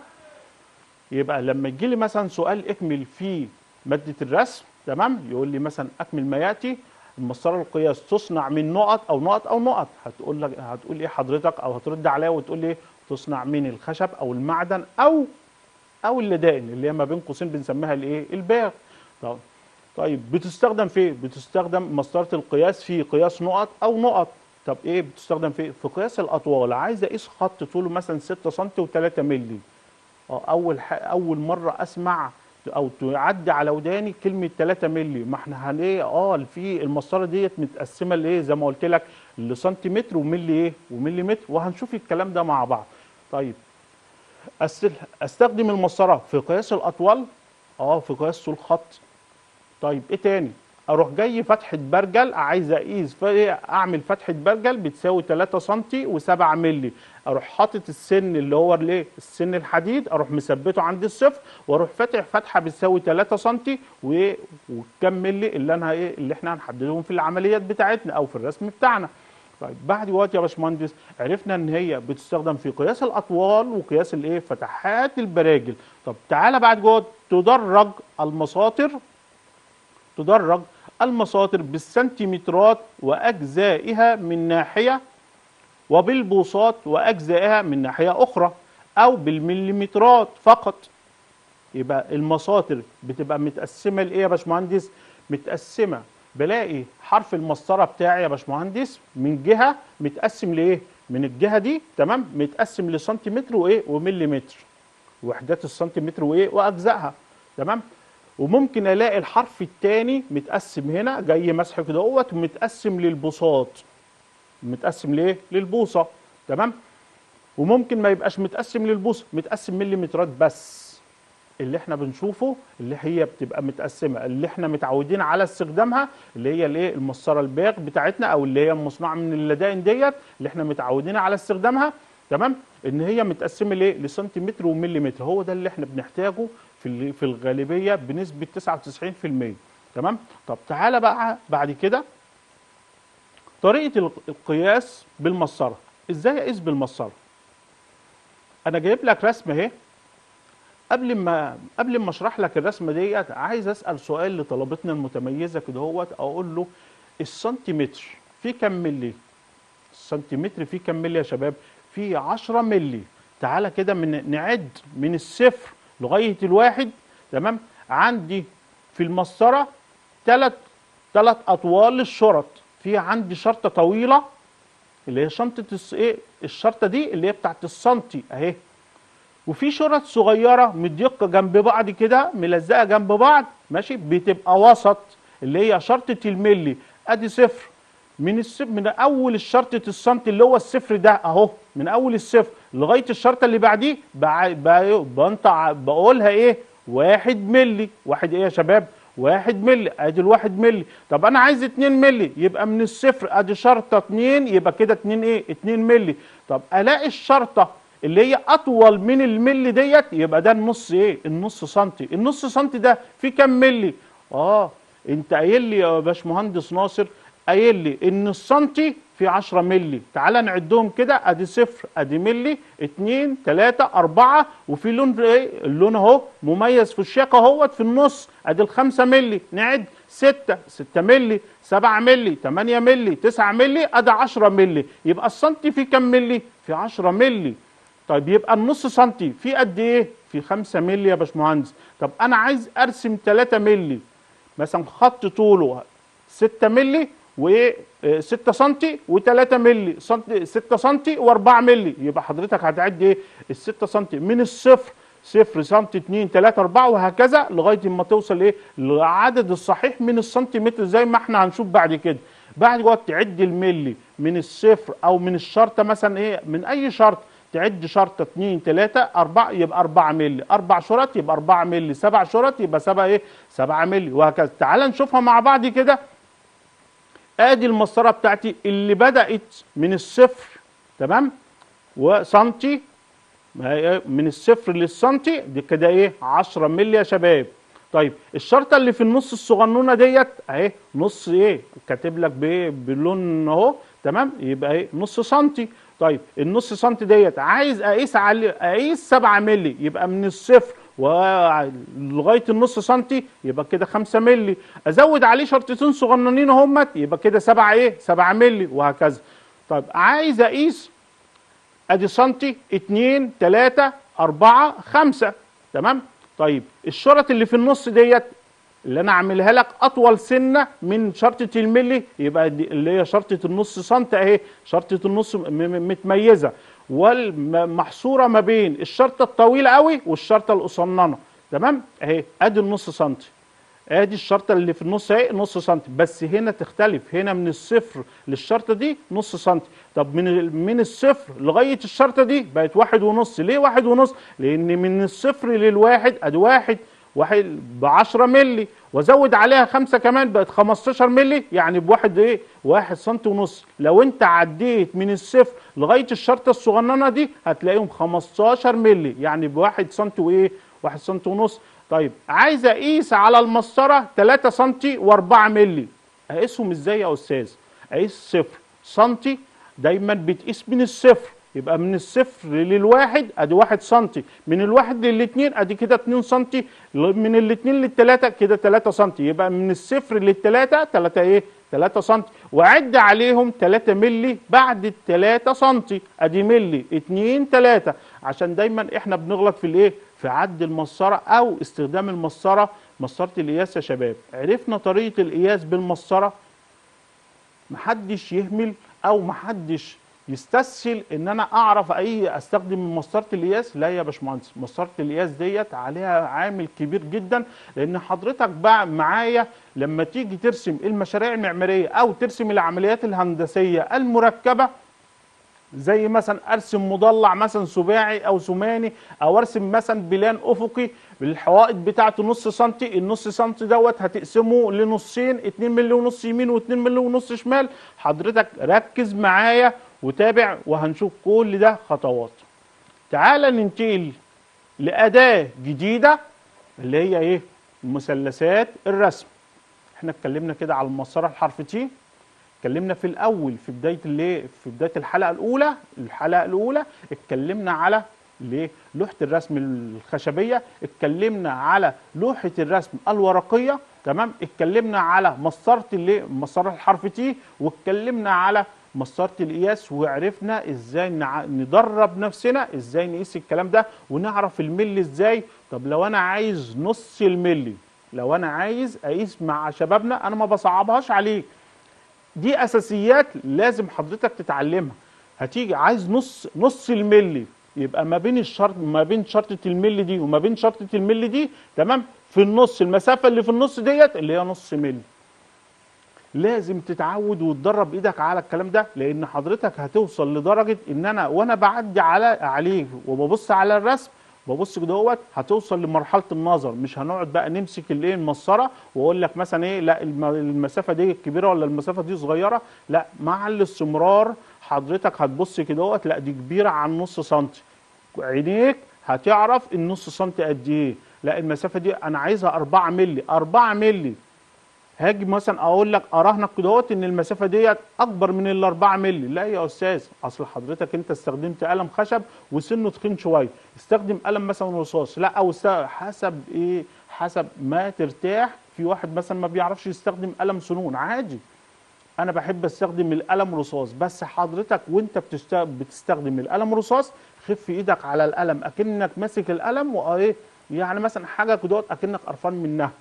يبقى لما يجي لي مثلا سؤال اكمل في ماده الرسم تمام يقول لي مثلا اكمل ما ياتي المسطره القياس تصنع من نقط او نقط او نقط هتقول لك هتقول ايه حضرتك او هترد عليا وتقول لي تصنع من الخشب او المعدن او او اللدائن اللي هي ما بين قوسين بنسميها الايه الباغ طب طيب بتستخدم في إيه؟ بتستخدم مسطره القياس في قياس نقط او نقط طب ايه بتستخدم في إيه؟ في قياس الاطوال عايز اقيس خط طوله مثلا 6 سم و3 مللي اه اول ح... اول مره اسمع او تعدي على وداني كلمه 3 مللي ما احنا هن ايه اه في المسطره ديت متقسمه لايه زي ما قلت لك لسنتيمتر وملي ايه ومليمتر وهنشوف الكلام ده مع بعض طيب أست... استخدم المسطره في قياس الاطوال اه في قياس طول خط طيب ايه تاني اروح جاي فتحه برجل عايز اقيس فإيه؟ اعمل فتحه برجل بتساوي 3 سم و7 مللي اروح حاطط السن اللي هو الايه السن الحديد اروح مثبته عند الصفر واروح فاتح فتحه بتساوي 3 سم و- وكم مللي اللي انا ايه اللي احنا هنحددهم في العمليات بتاعتنا او في الرسم بتاعنا طيب بعد وقت يا باشمهندس عرفنا ان هي بتستخدم في قياس الاطوال وقياس الايه فتحات البراجل طب تعالى بعد جوه تدرج المساطر تدرج المساطر بالسنتيمترات واجزائها من ناحيه وبالبوصات واجزائها من ناحيه اخرى او بالمليمترات فقط يبقى المساطر بتبقى متقسمه لايه يا باشمهندس متقسمه بلاقي حرف المسطره بتاعي يا باشمهندس من جهه متقسم لايه من الجهه دي تمام متقسم لسنتيمتر وايه ومليمتر وحدات السنتيمتر وايه واجزائها تمام وممكن الاقي الحرف الثاني متقسم هنا جاي مسح كده اهوت ومتقسم للبوصات متقسم ليه للبوصه تمام وممكن ما يبقاش متقسم للبوصه متقسم مليمترات بس اللي احنا بنشوفه اللي هي بتبقى متقسمه اللي احنا متعودين على استخدامها اللي هي الايه المسطره الباغ بتاعتنا او اللي هي مصنوعه من اللدائن ديت اللي احنا متعودين على استخدامها تمام ان هي متقسمه ليه لسنتيمتر ومليمتر هو ده اللي احنا بنحتاجه في ال- في الغالبيه بنسبه 99% تمام طب تعالى بقى بعد كده طريقه ال- القياس بالمسطره ازاي اقيس بالمسطره انا جايب لك رسمه اهي قبل ما قبل ما اشرح لك الرسمه ديت عايز اسال سؤال لطلبتنا المتميزه كده هوت اقول له السنتيمتر في كام ملي السنتيمتر فيه كام ملي يا شباب فيه 10 ملي تعالى كده من نعد من الصفر لغايه الواحد تمام عندي في المسطره ثلاث ثلاث اطوال للشرط في عندي شرطه طويله اللي هي شنطه الس- ايه الشرطه دي اللي هي بتاعت السنتي اهي وفي شرط صغيره مضيقه جنب بعض كده ملزقه جنب بعض ماشي بتبقى وسط اللي هي شرطه الملي ادي صفر من الصفر من اول الشرطه السنتي اللي هو الصفر ده اهو من اول الصفر لغايه الشرطه اللي بعديه بع- بع- بنطع بقولها ايه واحد ملي واحد ايه يا شباب واحد ملي ادي الواحد ملي طب انا عايز اتنين ملي يبقى من الصفر ادي شرطه اتنين يبقى كده اتنين ايه اتنين ملي طب الاقي الشرطه اللي هي اطول من الملي ديت يبقى ده النص ايه النص سنتي النص سنتي ده في كام ملي اه انت قايل لي يا باشمهندس ناصر قايل لي ان السنتي في 10 ملي تعال نعدهم كده ادي صفر ادي ملي اتنين تلاتة اربعة وفي لون ايه اللون اهو مميز في الشاقة اهوت في النص ادي الخمسة ملي نعد ستة ستة ملي سبعة ملي تمانية ملي تسعة ملي ادي عشرة ملي يبقى السنتي في كام ملي في عشرة ملي طيب يبقى النص سنتي في قد ايه في خمسة ملي يا باشمهندس طب انا عايز ارسم تلاتة ملي مثلا خط طوله 6 ملي و 6 سنتي و3 ملي سنتي 6 سنتي و4 ملي يبقى حضرتك هتعد ايه ال 6 سنتي من الصفر صفر سنتي 2 3 4 وهكذا لغايه ما توصل ايه للعدد الصحيح من السنتيمتر زي ما احنا هنشوف بعد كده بعد كده تعد الملي من الصفر او من الشرطه مثلا ايه من اي شرط تعد شرطه 2 3 4 يبقى 4 ملي اربع شرط يبقى 4 ملي سبع شرط يبقى 7 ايه 7 ملي وهكذا تعال نشوفها مع بعض كده ادي المسطره بتاعتي اللي بدات من الصفر تمام وسنتي ما هي من الصفر للسنتي دي كده ايه 10 مللي يا شباب طيب الشرطه اللي في النص الصغنونه ديت اهي نص ايه كاتب لك بايه باللون اهو تمام يبقى ايه نص سنتي طيب النص سنتي ديت عايز اقيس على اقيس 7 مللي يبقى من الصفر ولغايه النص سنتي يبقى كده 5 مللي ازود عليه شرطتين صغننين اهمت يبقى كده 7 ايه 7 مللي وهكذا طيب عايز اقيس ادي سنتي 2 3 4 5 تمام طيب الشرط اللي في النص ديت اللي انا اعملها لك اطول سنه من شرطه الملي يبقى دي اللي هي شرطه النص سنت اهي شرطه النص م- م- متميزه والمحصوره ما بين الشرطه الطويله قوي والشرطه القصننه تمام اهي ادي النص سنتي ادي الشرطه اللي في النص اهي نص سنتي بس هنا تختلف هنا من الصفر للشرطه دي نص سنتي طب من ال- من الصفر لغايه الشرطه دي بقت واحد ونص ليه واحد ونص لان من الصفر للواحد ادي واحد واحد ب 10 مللي وازود عليها خمسه كمان بقت 15 مللي يعني بواحد ايه؟ واحد سنتي ونص لو انت عديت من الصفر لغايه الشرطه الصغننه دي هتلاقيهم 15 مللي يعني بواحد سنتي وايه؟ واحد سنتي ونص طيب عايز اقيس على المسطره 3 سنتي و4 مللي اقيسهم ازاي يا استاذ؟ اقيس صفر سنتي دايما بتقيس من الصفر يبقى من الصفر للواحد ادي واحد سنتي من الواحد للاثنين ادي كده اتنين سنتي من الاثنين للتلاته كده تلاته سنتي يبقى من الصفر للتلاته تلاته ايه تلاته سنتي وعد عليهم تلاته ملي بعد التلاته سنتي ادي ملي اتنين تلاته عشان دايما احنا بنغلط في الايه في عد المسطره او استخدام المسطره مسطره القياس يا شباب عرفنا طريقه القياس بالمسطره محدش يهمل او محدش يستسهل ان انا اعرف اي استخدم مسطره القياس لا يا باشمهندس مسطره القياس ديت عليها عامل كبير جدا لان حضرتك بقى معايا لما تيجي ترسم المشاريع المعماريه او ترسم العمليات الهندسيه المركبه زي مثلا ارسم مضلع مثلا سباعي او ثماني او ارسم مثلا بلان افقي الحوائط بتاعته نص سنتي النص سنتي دوت هتقسمه لنصين 2 مللي ونص يمين و2 مللي ونص شمال حضرتك ركز معايا وتابع وهنشوف كل ده خطوات تعال ننتقل لأداة جديدة اللي هي ايه مثلثات الرسم احنا اتكلمنا كده على المسطره الحرف تي اتكلمنا في الاول في بدايه اللي في بدايه الحلقه الاولى الحلقه الاولى اتكلمنا على ليه لوحه الرسم الخشبيه اتكلمنا على لوحه الرسم الورقيه تمام اتكلمنا على مسطره اللي مسطره الحرف تي واتكلمنا على مسطره القياس وعرفنا ازاي نع... ندرب نفسنا ازاي نقيس الكلام ده ونعرف الملي ازاي طب لو انا عايز نص الملي لو انا عايز اقيس مع شبابنا انا ما بصعبهاش عليك دي اساسيات لازم حضرتك تتعلمها هتيجي عايز نص نص الملي يبقى ما بين الشرط ما بين شرطه الملي دي وما بين شرطه الملي دي تمام في النص المسافه اللي في النص ديت اللي هي نص ملي لازم تتعود وتدرب ايدك على الكلام ده لان حضرتك هتوصل لدرجه ان انا وانا بعدي على عليك وببص على الرسم ببص دوت هتوصل لمرحله النظر مش هنقعد بقى نمسك الايه المسطره واقول لك مثلا ايه لا الم- المسافه دي كبيره ولا المسافه دي صغيره لا مع الاستمرار حضرتك هتبص كدهوت لا دي كبيره عن نص سنتي عينيك هتعرف النص سنتي قد ايه لا المسافه دي انا عايزها 4 مللي 4 مللي هاجي مثلا اقول لك اراهنك كدهوت ان المسافه ديت اكبر من ال 4 مللي لا يا استاذ اصل حضرتك انت استخدمت قلم خشب وسنه تخين شويه استخدم قلم مثلا رصاص لا او است- حسب ايه حسب ما ترتاح في واحد مثلا ما بيعرفش يستخدم قلم سنون عادي انا بحب استخدم القلم رصاص بس حضرتك وانت بتست- بتستخدم القلم رصاص خف ايدك على القلم اكنك ماسك القلم وايه يعني مثلا حاجه كدهوت اكنك قرفان منها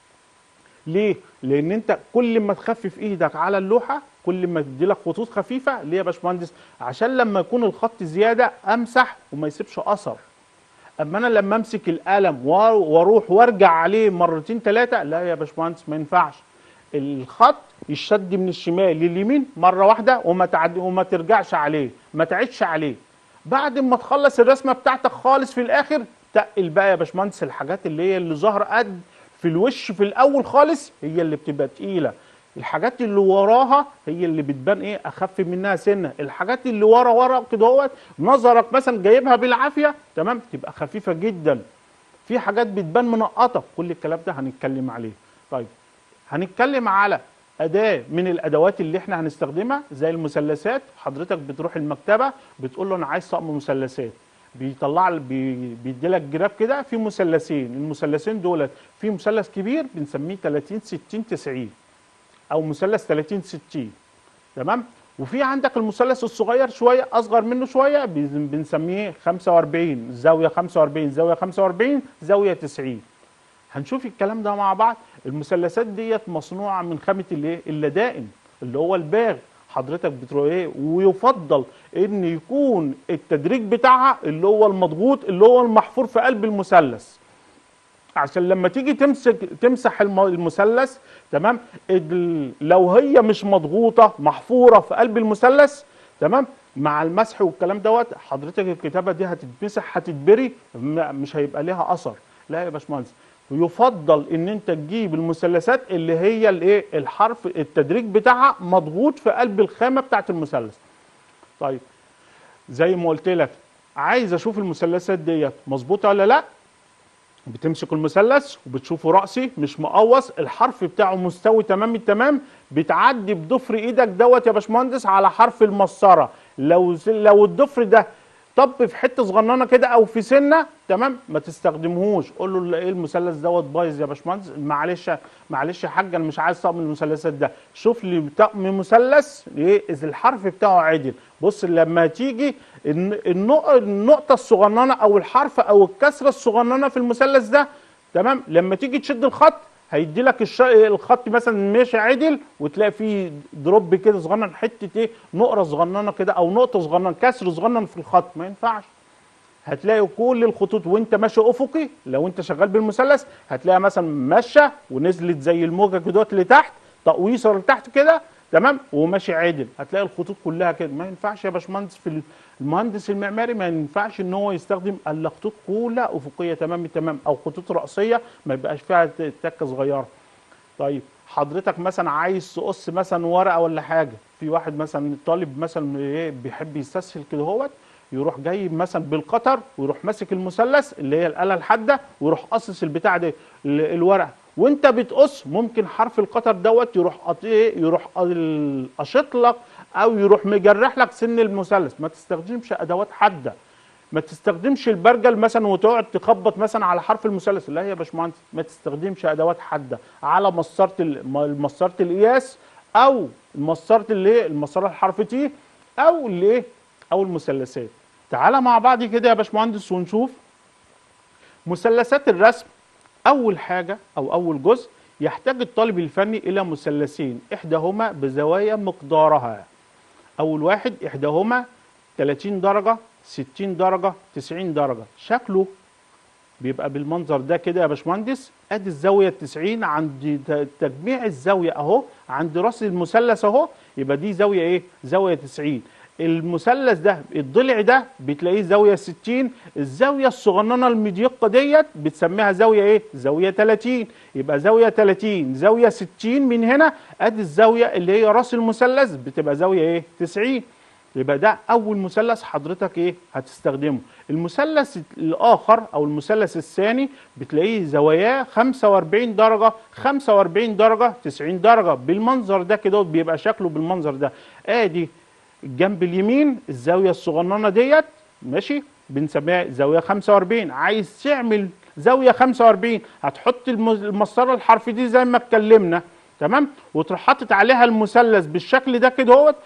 ليه؟ لأن أنت كل ما تخفف إيدك على اللوحة كل ما تديلك خطوط خفيفة ليه يا باشمهندس؟ عشان لما يكون الخط زيادة أمسح وما يسيبش أثر. أما أنا لما أمسك القلم و- وأروح وأرجع عليه مرتين ثلاثة لا يا باشمهندس ما ينفعش. الخط يشد من الشمال لليمين مرة واحدة وما تعد وما ترجعش عليه، ما تعيدش عليه. بعد ما تخلص الرسمة بتاعتك خالص في الآخر تقل بقى يا باشمهندس الحاجات اللي هي اللي ظاهرة قد في الوش في الاول خالص هي اللي بتبقى تقيله الحاجات اللي وراها هي اللي بتبان ايه اخف منها سنه الحاجات اللي ورا ورا كده هوت نظرك مثلا جايبها بالعافيه تمام تبقى خفيفه جدا في حاجات بتبان منقطه كل الكلام ده هنتكلم عليه طيب هنتكلم على أداة من الأدوات اللي احنا هنستخدمها زي المثلثات حضرتك بتروح المكتبة بتقول له أنا عايز طقم مثلثات بيطلع بي بيديلك جراب كده في مثلثين المثلثين دولت في مثلث كبير بنسميه 30 60 90 او مثلث 30 60 تمام وفي عندك المثلث الصغير شويه اصغر منه شويه بن- بنسميه 45 زاويه 45 زاويه 45 زاويه 90 هنشوف الكلام ده مع بعض المثلثات ديت مصنوعه من خامه الايه اللدائن اللي هو الباغ حضرتك بتروح ايه ويفضل ان يكون التدريج بتاعها اللي هو المضغوط اللي هو المحفور في قلب المثلث عشان لما تيجي تمسك تمسح الم- المثلث تمام ال- لو هي مش مضغوطه محفوره في قلب المثلث تمام مع المسح والكلام دوت حضرتك الكتابه دي هتتمسح هتتبري م- مش هيبقى ليها اثر لا يا باشمهندس يفضل ان انت تجيب المثلثات اللي هي الايه الحرف التدريج بتاعها مضغوط في قلب الخامه بتاعت المثلث طيب زي ما قلت لك عايز اشوف المثلثات ديت مظبوطه ولا لا بتمسك المثلث وبتشوفه رأسي مش مقوس الحرف بتاعه مستوي تمام التمام بتعدي بضفر ايدك دوت يا باشمهندس على حرف المسطره لو لو الضفر ده طب في حته صغننه كده او في سنه تمام ما تستخدمهوش قول له ايه المثلث دوت بايظ يا باشمهندس معلش معلش يا حاج انا مش عايز طقم المثلثات ده شوف لي طقم مثلث ايه اذا الحرف بتاعه عدل بص لما تيجي الن- النق- النقطه الصغننه او الحرف او الكسره الصغننه في المثلث ده تمام لما تيجي تشد الخط هيدي لك الش... الخط مثلا ماشي عدل وتلاقي فيه دروب كده صغنن حته ايه نقره صغننه كده او نقطه صغننه كسر صغنن في الخط ما ينفعش هتلاقي كل الخطوط وانت ماشي افقي لو انت شغال بالمثلث هتلاقي مثلا ماشيه ونزلت زي الموجه كده لتحت تقويصه لتحت كده تمام وماشي عادل هتلاقي الخطوط كلها كده ما ينفعش يا باشمهندس في المهندس المعماري ما ينفعش ان هو يستخدم الا خطوط كلها افقيه تمام تمام او خطوط راسيه ما يبقاش فيها تكه صغيره طيب حضرتك مثلا عايز تقص مثلا ورقه ولا حاجه في واحد مثلا طالب مثلا ايه بيحب يستسهل كده هوت يروح جايب مثلا بالقطر ويروح ماسك المثلث اللي هي الاله الحاده ويروح قصص البتاع دي الورقه وانت بتقص ممكن حرف القطر دوت يروح ايه يروح قشط لك او يروح مجرح لك سن المثلث ما تستخدمش ادوات حاده ما تستخدمش البرجل مثلا وتقعد تخبط مثلا على حرف المثلث لا يا باشمهندس ما تستخدمش ادوات حاده على مسطره مسطره القياس او مسطره اللي المسطره الحرف تي او الايه او المثلثات تعالى مع بعض كده يا باشمهندس ونشوف مثلثات الرسم اول حاجه او اول جزء يحتاج الطالب الفني الى مثلثين احداهما بزوايا مقدارها اول واحد احداهما 30 درجه 60 درجه 90 درجه شكله بيبقى بالمنظر ده كده يا باشمهندس ادي الزاويه 90 عند تجميع الزاويه اهو عند راس المثلث اهو يبقى دي زاويه ايه زاويه 90 المثلث ده الضلع ده بتلاقيه زاويه 60 الزاويه الصغننه المضيقه ديت بتسميها زاويه ايه زاويه 30 يبقى زاويه 30 زاويه 60 من هنا ادي الزاويه اللي هي راس المثلث بتبقى زاويه ايه 90 يبقى ده اول مثلث حضرتك ايه هتستخدمه المثلث الاخر او المثلث الثاني بتلاقيه زواياه 45 درجه 45 درجه 90 درجه بالمنظر ده كده بيبقى شكله بالمنظر ده ادي الجنب اليمين الزاويه الصغننه ديت ماشي بنسميها زاويه 45 عايز تعمل زاويه 45 هتحط المسطره الحرف دي زي ما اتكلمنا تمام وتروح حاطط عليها المثلث بالشكل ده كده اهوت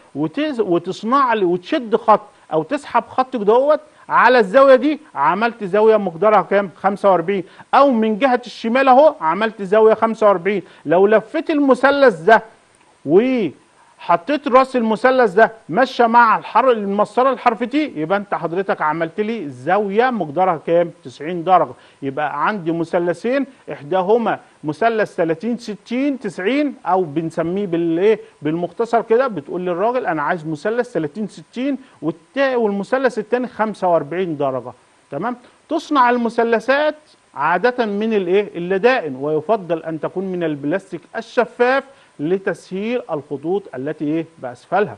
وتصنع وتشد خط او تسحب خط كده اهوت على الزاويه دي عملت زاويه مقدارها كام 45 او من جهه الشمال اهو عملت زاويه 45 لو لفيت المثلث ده و حطيت راس المثلث ده ماشيه مع الحر المسطره الحرف تي يبقى انت حضرتك عملت لي زاويه مقدارها كام 90 درجه يبقى عندي مثلثين احداهما مثلث 30 60 90 او بنسميه بالايه بالمختصر كده بتقول للراجل انا عايز مثلث 30 60 والمثلث الثاني 45 درجه تمام تصنع المثلثات عاده من الايه اللدائن ويفضل ان تكون من البلاستيك الشفاف لتسهيل الخطوط التي ايه باسفلها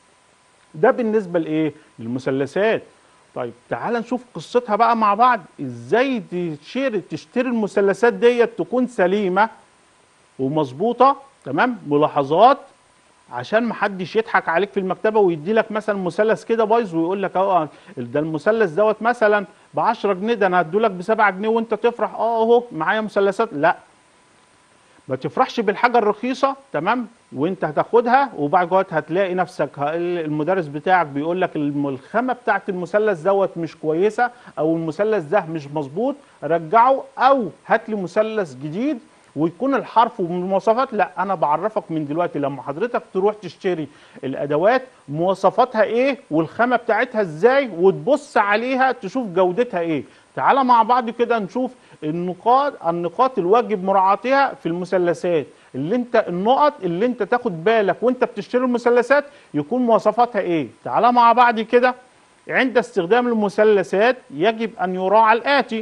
ده بالنسبه لايه للمثلثات طيب تعال نشوف قصتها بقى مع بعض ازاي تشتري تشتري المثلثات ديت تكون سليمه ومظبوطه تمام ملاحظات عشان ما حدش يضحك عليك في المكتبه ويدي لك مثلا مثلث كده بايظ ويقول لك اه ده المثلث دوت مثلا ب 10 جنيه ده انا هديلك ب 7 جنيه وانت تفرح اه اهو معايا مثلثات لا ما تفرحش بالحاجه الرخيصه تمام وانت هتاخدها وبعد كده هتلاقي نفسك المدرس بتاعك بيقول لك الخامه بتاعت المثلث دوت مش كويسه او المثلث ده مش مظبوط رجعه او هات لي مثلث جديد ويكون الحرف والمواصفات لا انا بعرفك من دلوقتي لما حضرتك تروح تشتري الادوات مواصفاتها ايه والخامه بتاعتها ازاي وتبص عليها تشوف جودتها ايه تعالى مع بعض كده نشوف النقاط النقاط الواجب مراعاتها في المثلثات اللي انت النقط اللي انت تاخد بالك وانت بتشتري المثلثات يكون مواصفاتها ايه تعالى مع بعض كده عند استخدام المثلثات يجب ان يراعى الاتي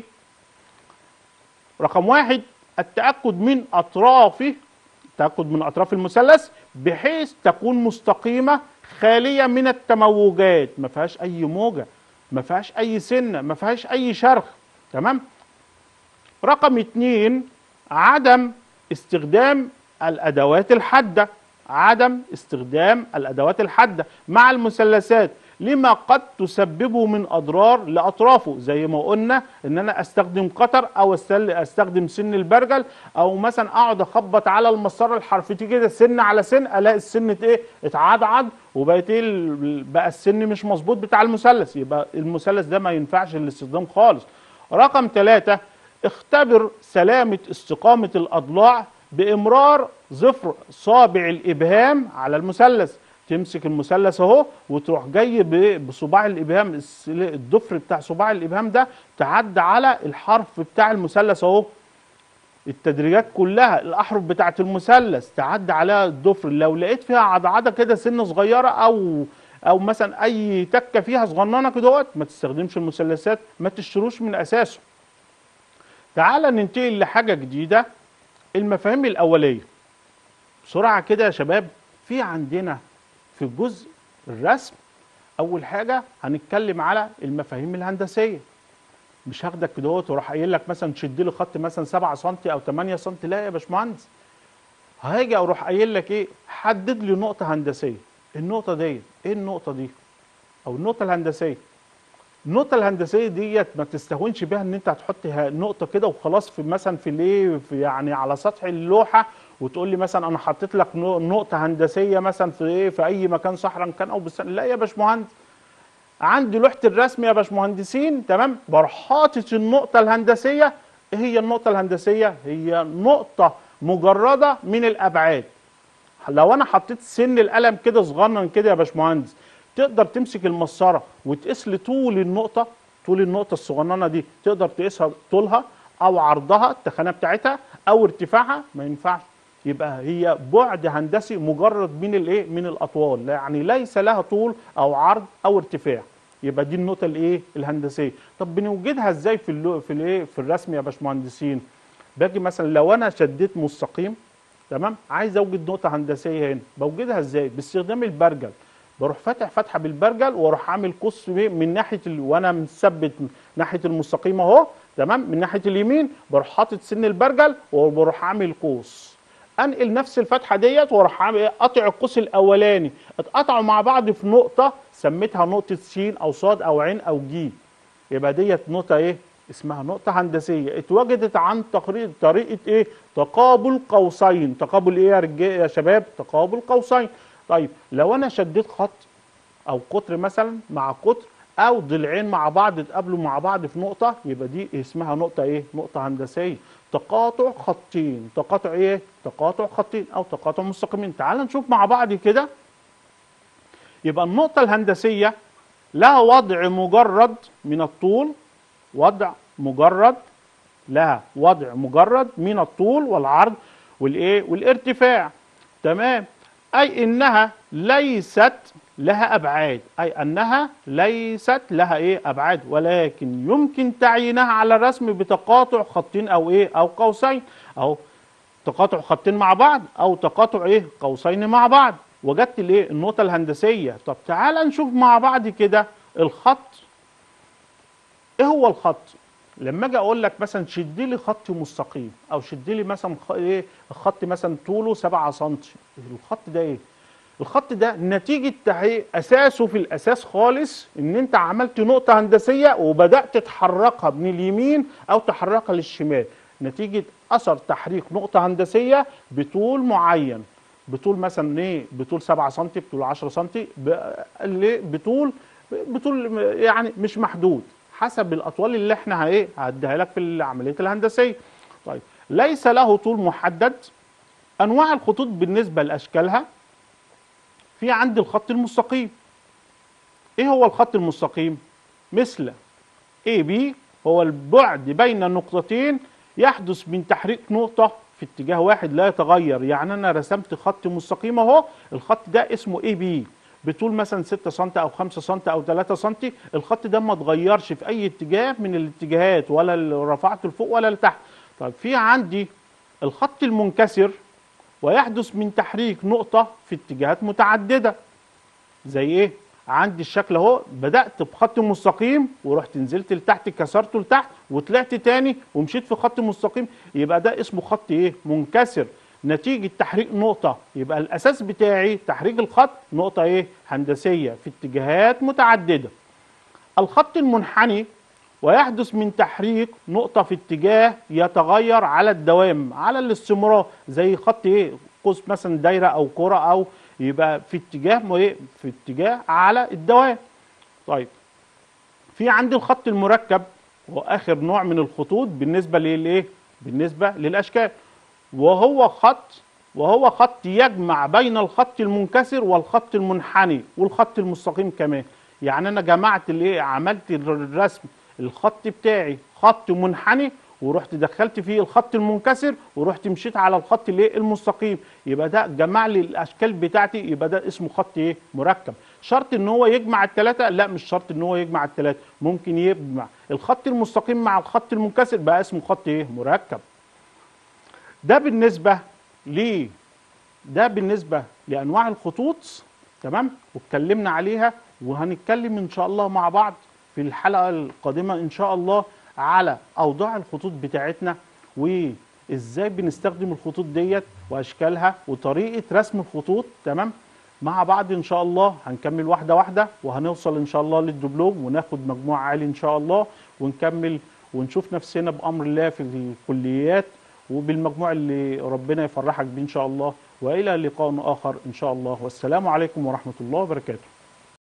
رقم واحد التاكد من اطرافه التاكد من اطراف المثلث بحيث تكون مستقيمه خاليه من التموجات ما فيهاش اي موجه ما فيهاش اي سنه ما فيهاش اي شرخ تمام رقم اتنين عدم استخدام الادوات الحاده عدم استخدام الادوات الحاده مع المثلثات لما قد تسببه من اضرار لاطرافه زي ما قلنا ان انا استخدم قطر او استخدم سن البرجل او مثلا اقعد اخبط على المسطره الحرفتي كده سن على سن الاقي السن ايه اتعضعض وبقت ايه بقى السن مش مظبوط بتاع المثلث يبقى المثلث ده ما ينفعش للاستخدام خالص رقم ثلاثة اختبر سلامة استقامة الأضلاع بامرار ظفر صابع الابهام على المثلث تمسك المثلث اهو وتروح جاي ب- بصباع الابهام الس- الضفر بتاع صباع الابهام ده تعدي على الحرف بتاع المثلث اهو التدريجات كلها الاحرف بتاعه المثلث تعدي عليها الضفر لو لقيت فيها عضعضه كده سنه صغيره او او مثلا اي تكه فيها صغننه كده ما تستخدمش المثلثات ما تشتروش من اساسه تعال ننتقل لحاجه جديده المفاهيم الاوليه بسرعه كده يا شباب في عندنا في جزء الرسم اول حاجه هنتكلم على المفاهيم الهندسيه مش هاخدك كده اهوت واروح قايل لك مثلا شد لي خط مثلا 7 سم او 8 سم لا يا باشمهندس هاجي اروح قايل لك ايه حدد لي نقطه هندسيه النقطه دي ايه النقطه دي او النقطه الهندسيه النقطه الهندسيه ديت ما تستهونش بيها ان انت هتحط ها- نقطه كده وخلاص في مثلا في الايه في يعني على سطح اللوحه وتقول لي مثلا انا حطيت لك نو- نقطه هندسيه مثلا في ايه في اي مكان صحراء كان او بستان لا يا باشمهندس عندي لوحه الرسم يا باشمهندسين تمام بروح حاطط النقطه الهندسيه ايه هي النقطه الهندسيه هي نقطه مجرده من الابعاد لو انا حطيت سن القلم كده صغنن كده يا باشمهندس تقدر تمسك المسطره وتقيس لي طول النقطه طول النقطه الصغننه دي تقدر تقيسها طولها او عرضها التخانه بتاعتها او ارتفاعها ما ينفعش يبقى هي بعد هندسي مجرد من الايه من الاطوال يعني ليس لها طول او عرض او ارتفاع يبقى دي النقطه الايه الهندسيه طب بنوجدها ازاي في اللو في الايه في الرسم يا باشمهندسين باجي مثلا لو انا شديت مستقيم تمام عايز اوجد نقطه هندسيه هنا بوجدها ازاي باستخدام البرجل بروح فاتح فتحه بالبرجل واروح عامل قوس إيه؟ من ناحيه ال... وانا مثبت ناحيه المستقيم اهو تمام من ناحيه اليمين بروح حاطط سن البرجل وبروح عامل قوس انقل نفس الفتحه ديت واروح عامل إيه؟ قاطع القوس الاولاني اتقطعوا مع بعض في نقطه سميتها نقطه س او ص او ع او ج يبقى ديت نقطه ايه اسمها نقطة هندسية اتوجدت عن تقرير طريقة ايه؟ تقابل قوسين، تقابل ايه يا رجال يا شباب؟ تقابل قوسين. طيب لو انا شديت خط او قطر مثلا مع قطر او ضلعين مع بعض اتقابلوا مع بعض في نقطة يبقى دي اسمها نقطة ايه؟ نقطة هندسية. تقاطع خطين، تقاطع ايه؟ تقاطع خطين او تقاطع مستقيمين. تعال نشوف مع بعض كده يبقى النقطة الهندسية لها وضع مجرد من الطول وضع مجرد لها وضع مجرد من الطول والعرض والايه والارتفاع تمام اي انها ليست لها ابعاد اي انها ليست لها ايه ابعاد ولكن يمكن تعيينها على الرسم بتقاطع خطين او ايه او قوسين او تقاطع خطين مع بعض او تقاطع ايه قوسين مع بعض وجدت الايه النقطه الهندسيه طب تعال نشوف مع بعض كده الخط ايه هو الخط لما اجي اقول لك مثلا شد لي خط مستقيم او شد لي مثلا خ... ايه خط مثلا طوله 7 سم الخط ده ايه الخط ده نتيجة تحقيق أساسه في الأساس خالص إن أنت عملت نقطة هندسية وبدأت تحركها من اليمين أو تحركها للشمال نتيجة أثر تحريك نقطة هندسية بطول معين بطول مثلا إيه بطول 7 سم بطول 10 سم بطول بطول يعني مش محدود حسب الأطوال اللي إحنا إيه هديها لك في العملية الهندسية طيب ليس له طول محدد أنواع الخطوط بالنسبة لأشكالها في عندي الخط المستقيم ايه هو الخط المستقيم مثل اي بي هو البعد بين نقطتين يحدث من تحريك نقطة في اتجاه واحد لا يتغير يعني انا رسمت خط مستقيم اهو الخط ده اسمه اي بي بطول مثلا 6 سم او 5 سم او 3 سم الخط ده ما اتغيرش في اي اتجاه من الاتجاهات ولا اللي رفعته لفوق ولا لتحت طيب في عندي الخط المنكسر ويحدث من تحريك نقطة في اتجاهات متعددة زي ايه؟ عندي الشكل اهو بدأت بخط مستقيم ورحت نزلت لتحت كسرته لتحت وطلعت تاني ومشيت في خط مستقيم يبقى ده اسمه خط ايه؟ منكسر نتيجة تحريك نقطة يبقى الأساس بتاعي تحريك الخط نقطة ايه؟ هندسية في اتجاهات متعددة الخط المنحني ويحدث من تحريك نقطة في اتجاه يتغير على الدوام على الاستمرار زي خط ايه قوس مثلا دايرة او كرة او يبقى في اتجاه ايه في اتجاه على الدوام طيب في عندي الخط المركب هو اخر نوع من الخطوط بالنسبة للايه بالنسبة للاشكال وهو خط وهو خط يجمع بين الخط المنكسر والخط المنحني والخط المستقيم كمان يعني انا جمعت الايه عملت الرسم الخط بتاعي خط منحني ورحت دخلت فيه الخط المنكسر ورحت مشيت على الخط الايه المستقيم يبقى ده جمع لي الاشكال بتاعتي يبقى ده اسمه خط ايه مركب شرط ان هو يجمع الثلاثه لا مش شرط ان هو يجمع الثلاثه ممكن يجمع الخط المستقيم مع الخط المنكسر بقى اسمه خط ايه مركب ده بالنسبه ل ده بالنسبه لانواع الخطوط تمام واتكلمنا عليها وهنتكلم ان شاء الله مع بعض في الحلقه القادمه ان شاء الله على اوضاع الخطوط بتاعتنا وازاي بنستخدم الخطوط ديت واشكالها وطريقه رسم الخطوط تمام مع بعض ان شاء الله هنكمل واحده واحده وهنوصل ان شاء الله للدبلوم وناخد مجموع عالي ان شاء الله ونكمل ونشوف نفسنا بامر الله في الكليات وبالمجموع اللي ربنا يفرحك بيه ان شاء الله والى لقاء اخر ان شاء الله والسلام عليكم ورحمه الله وبركاته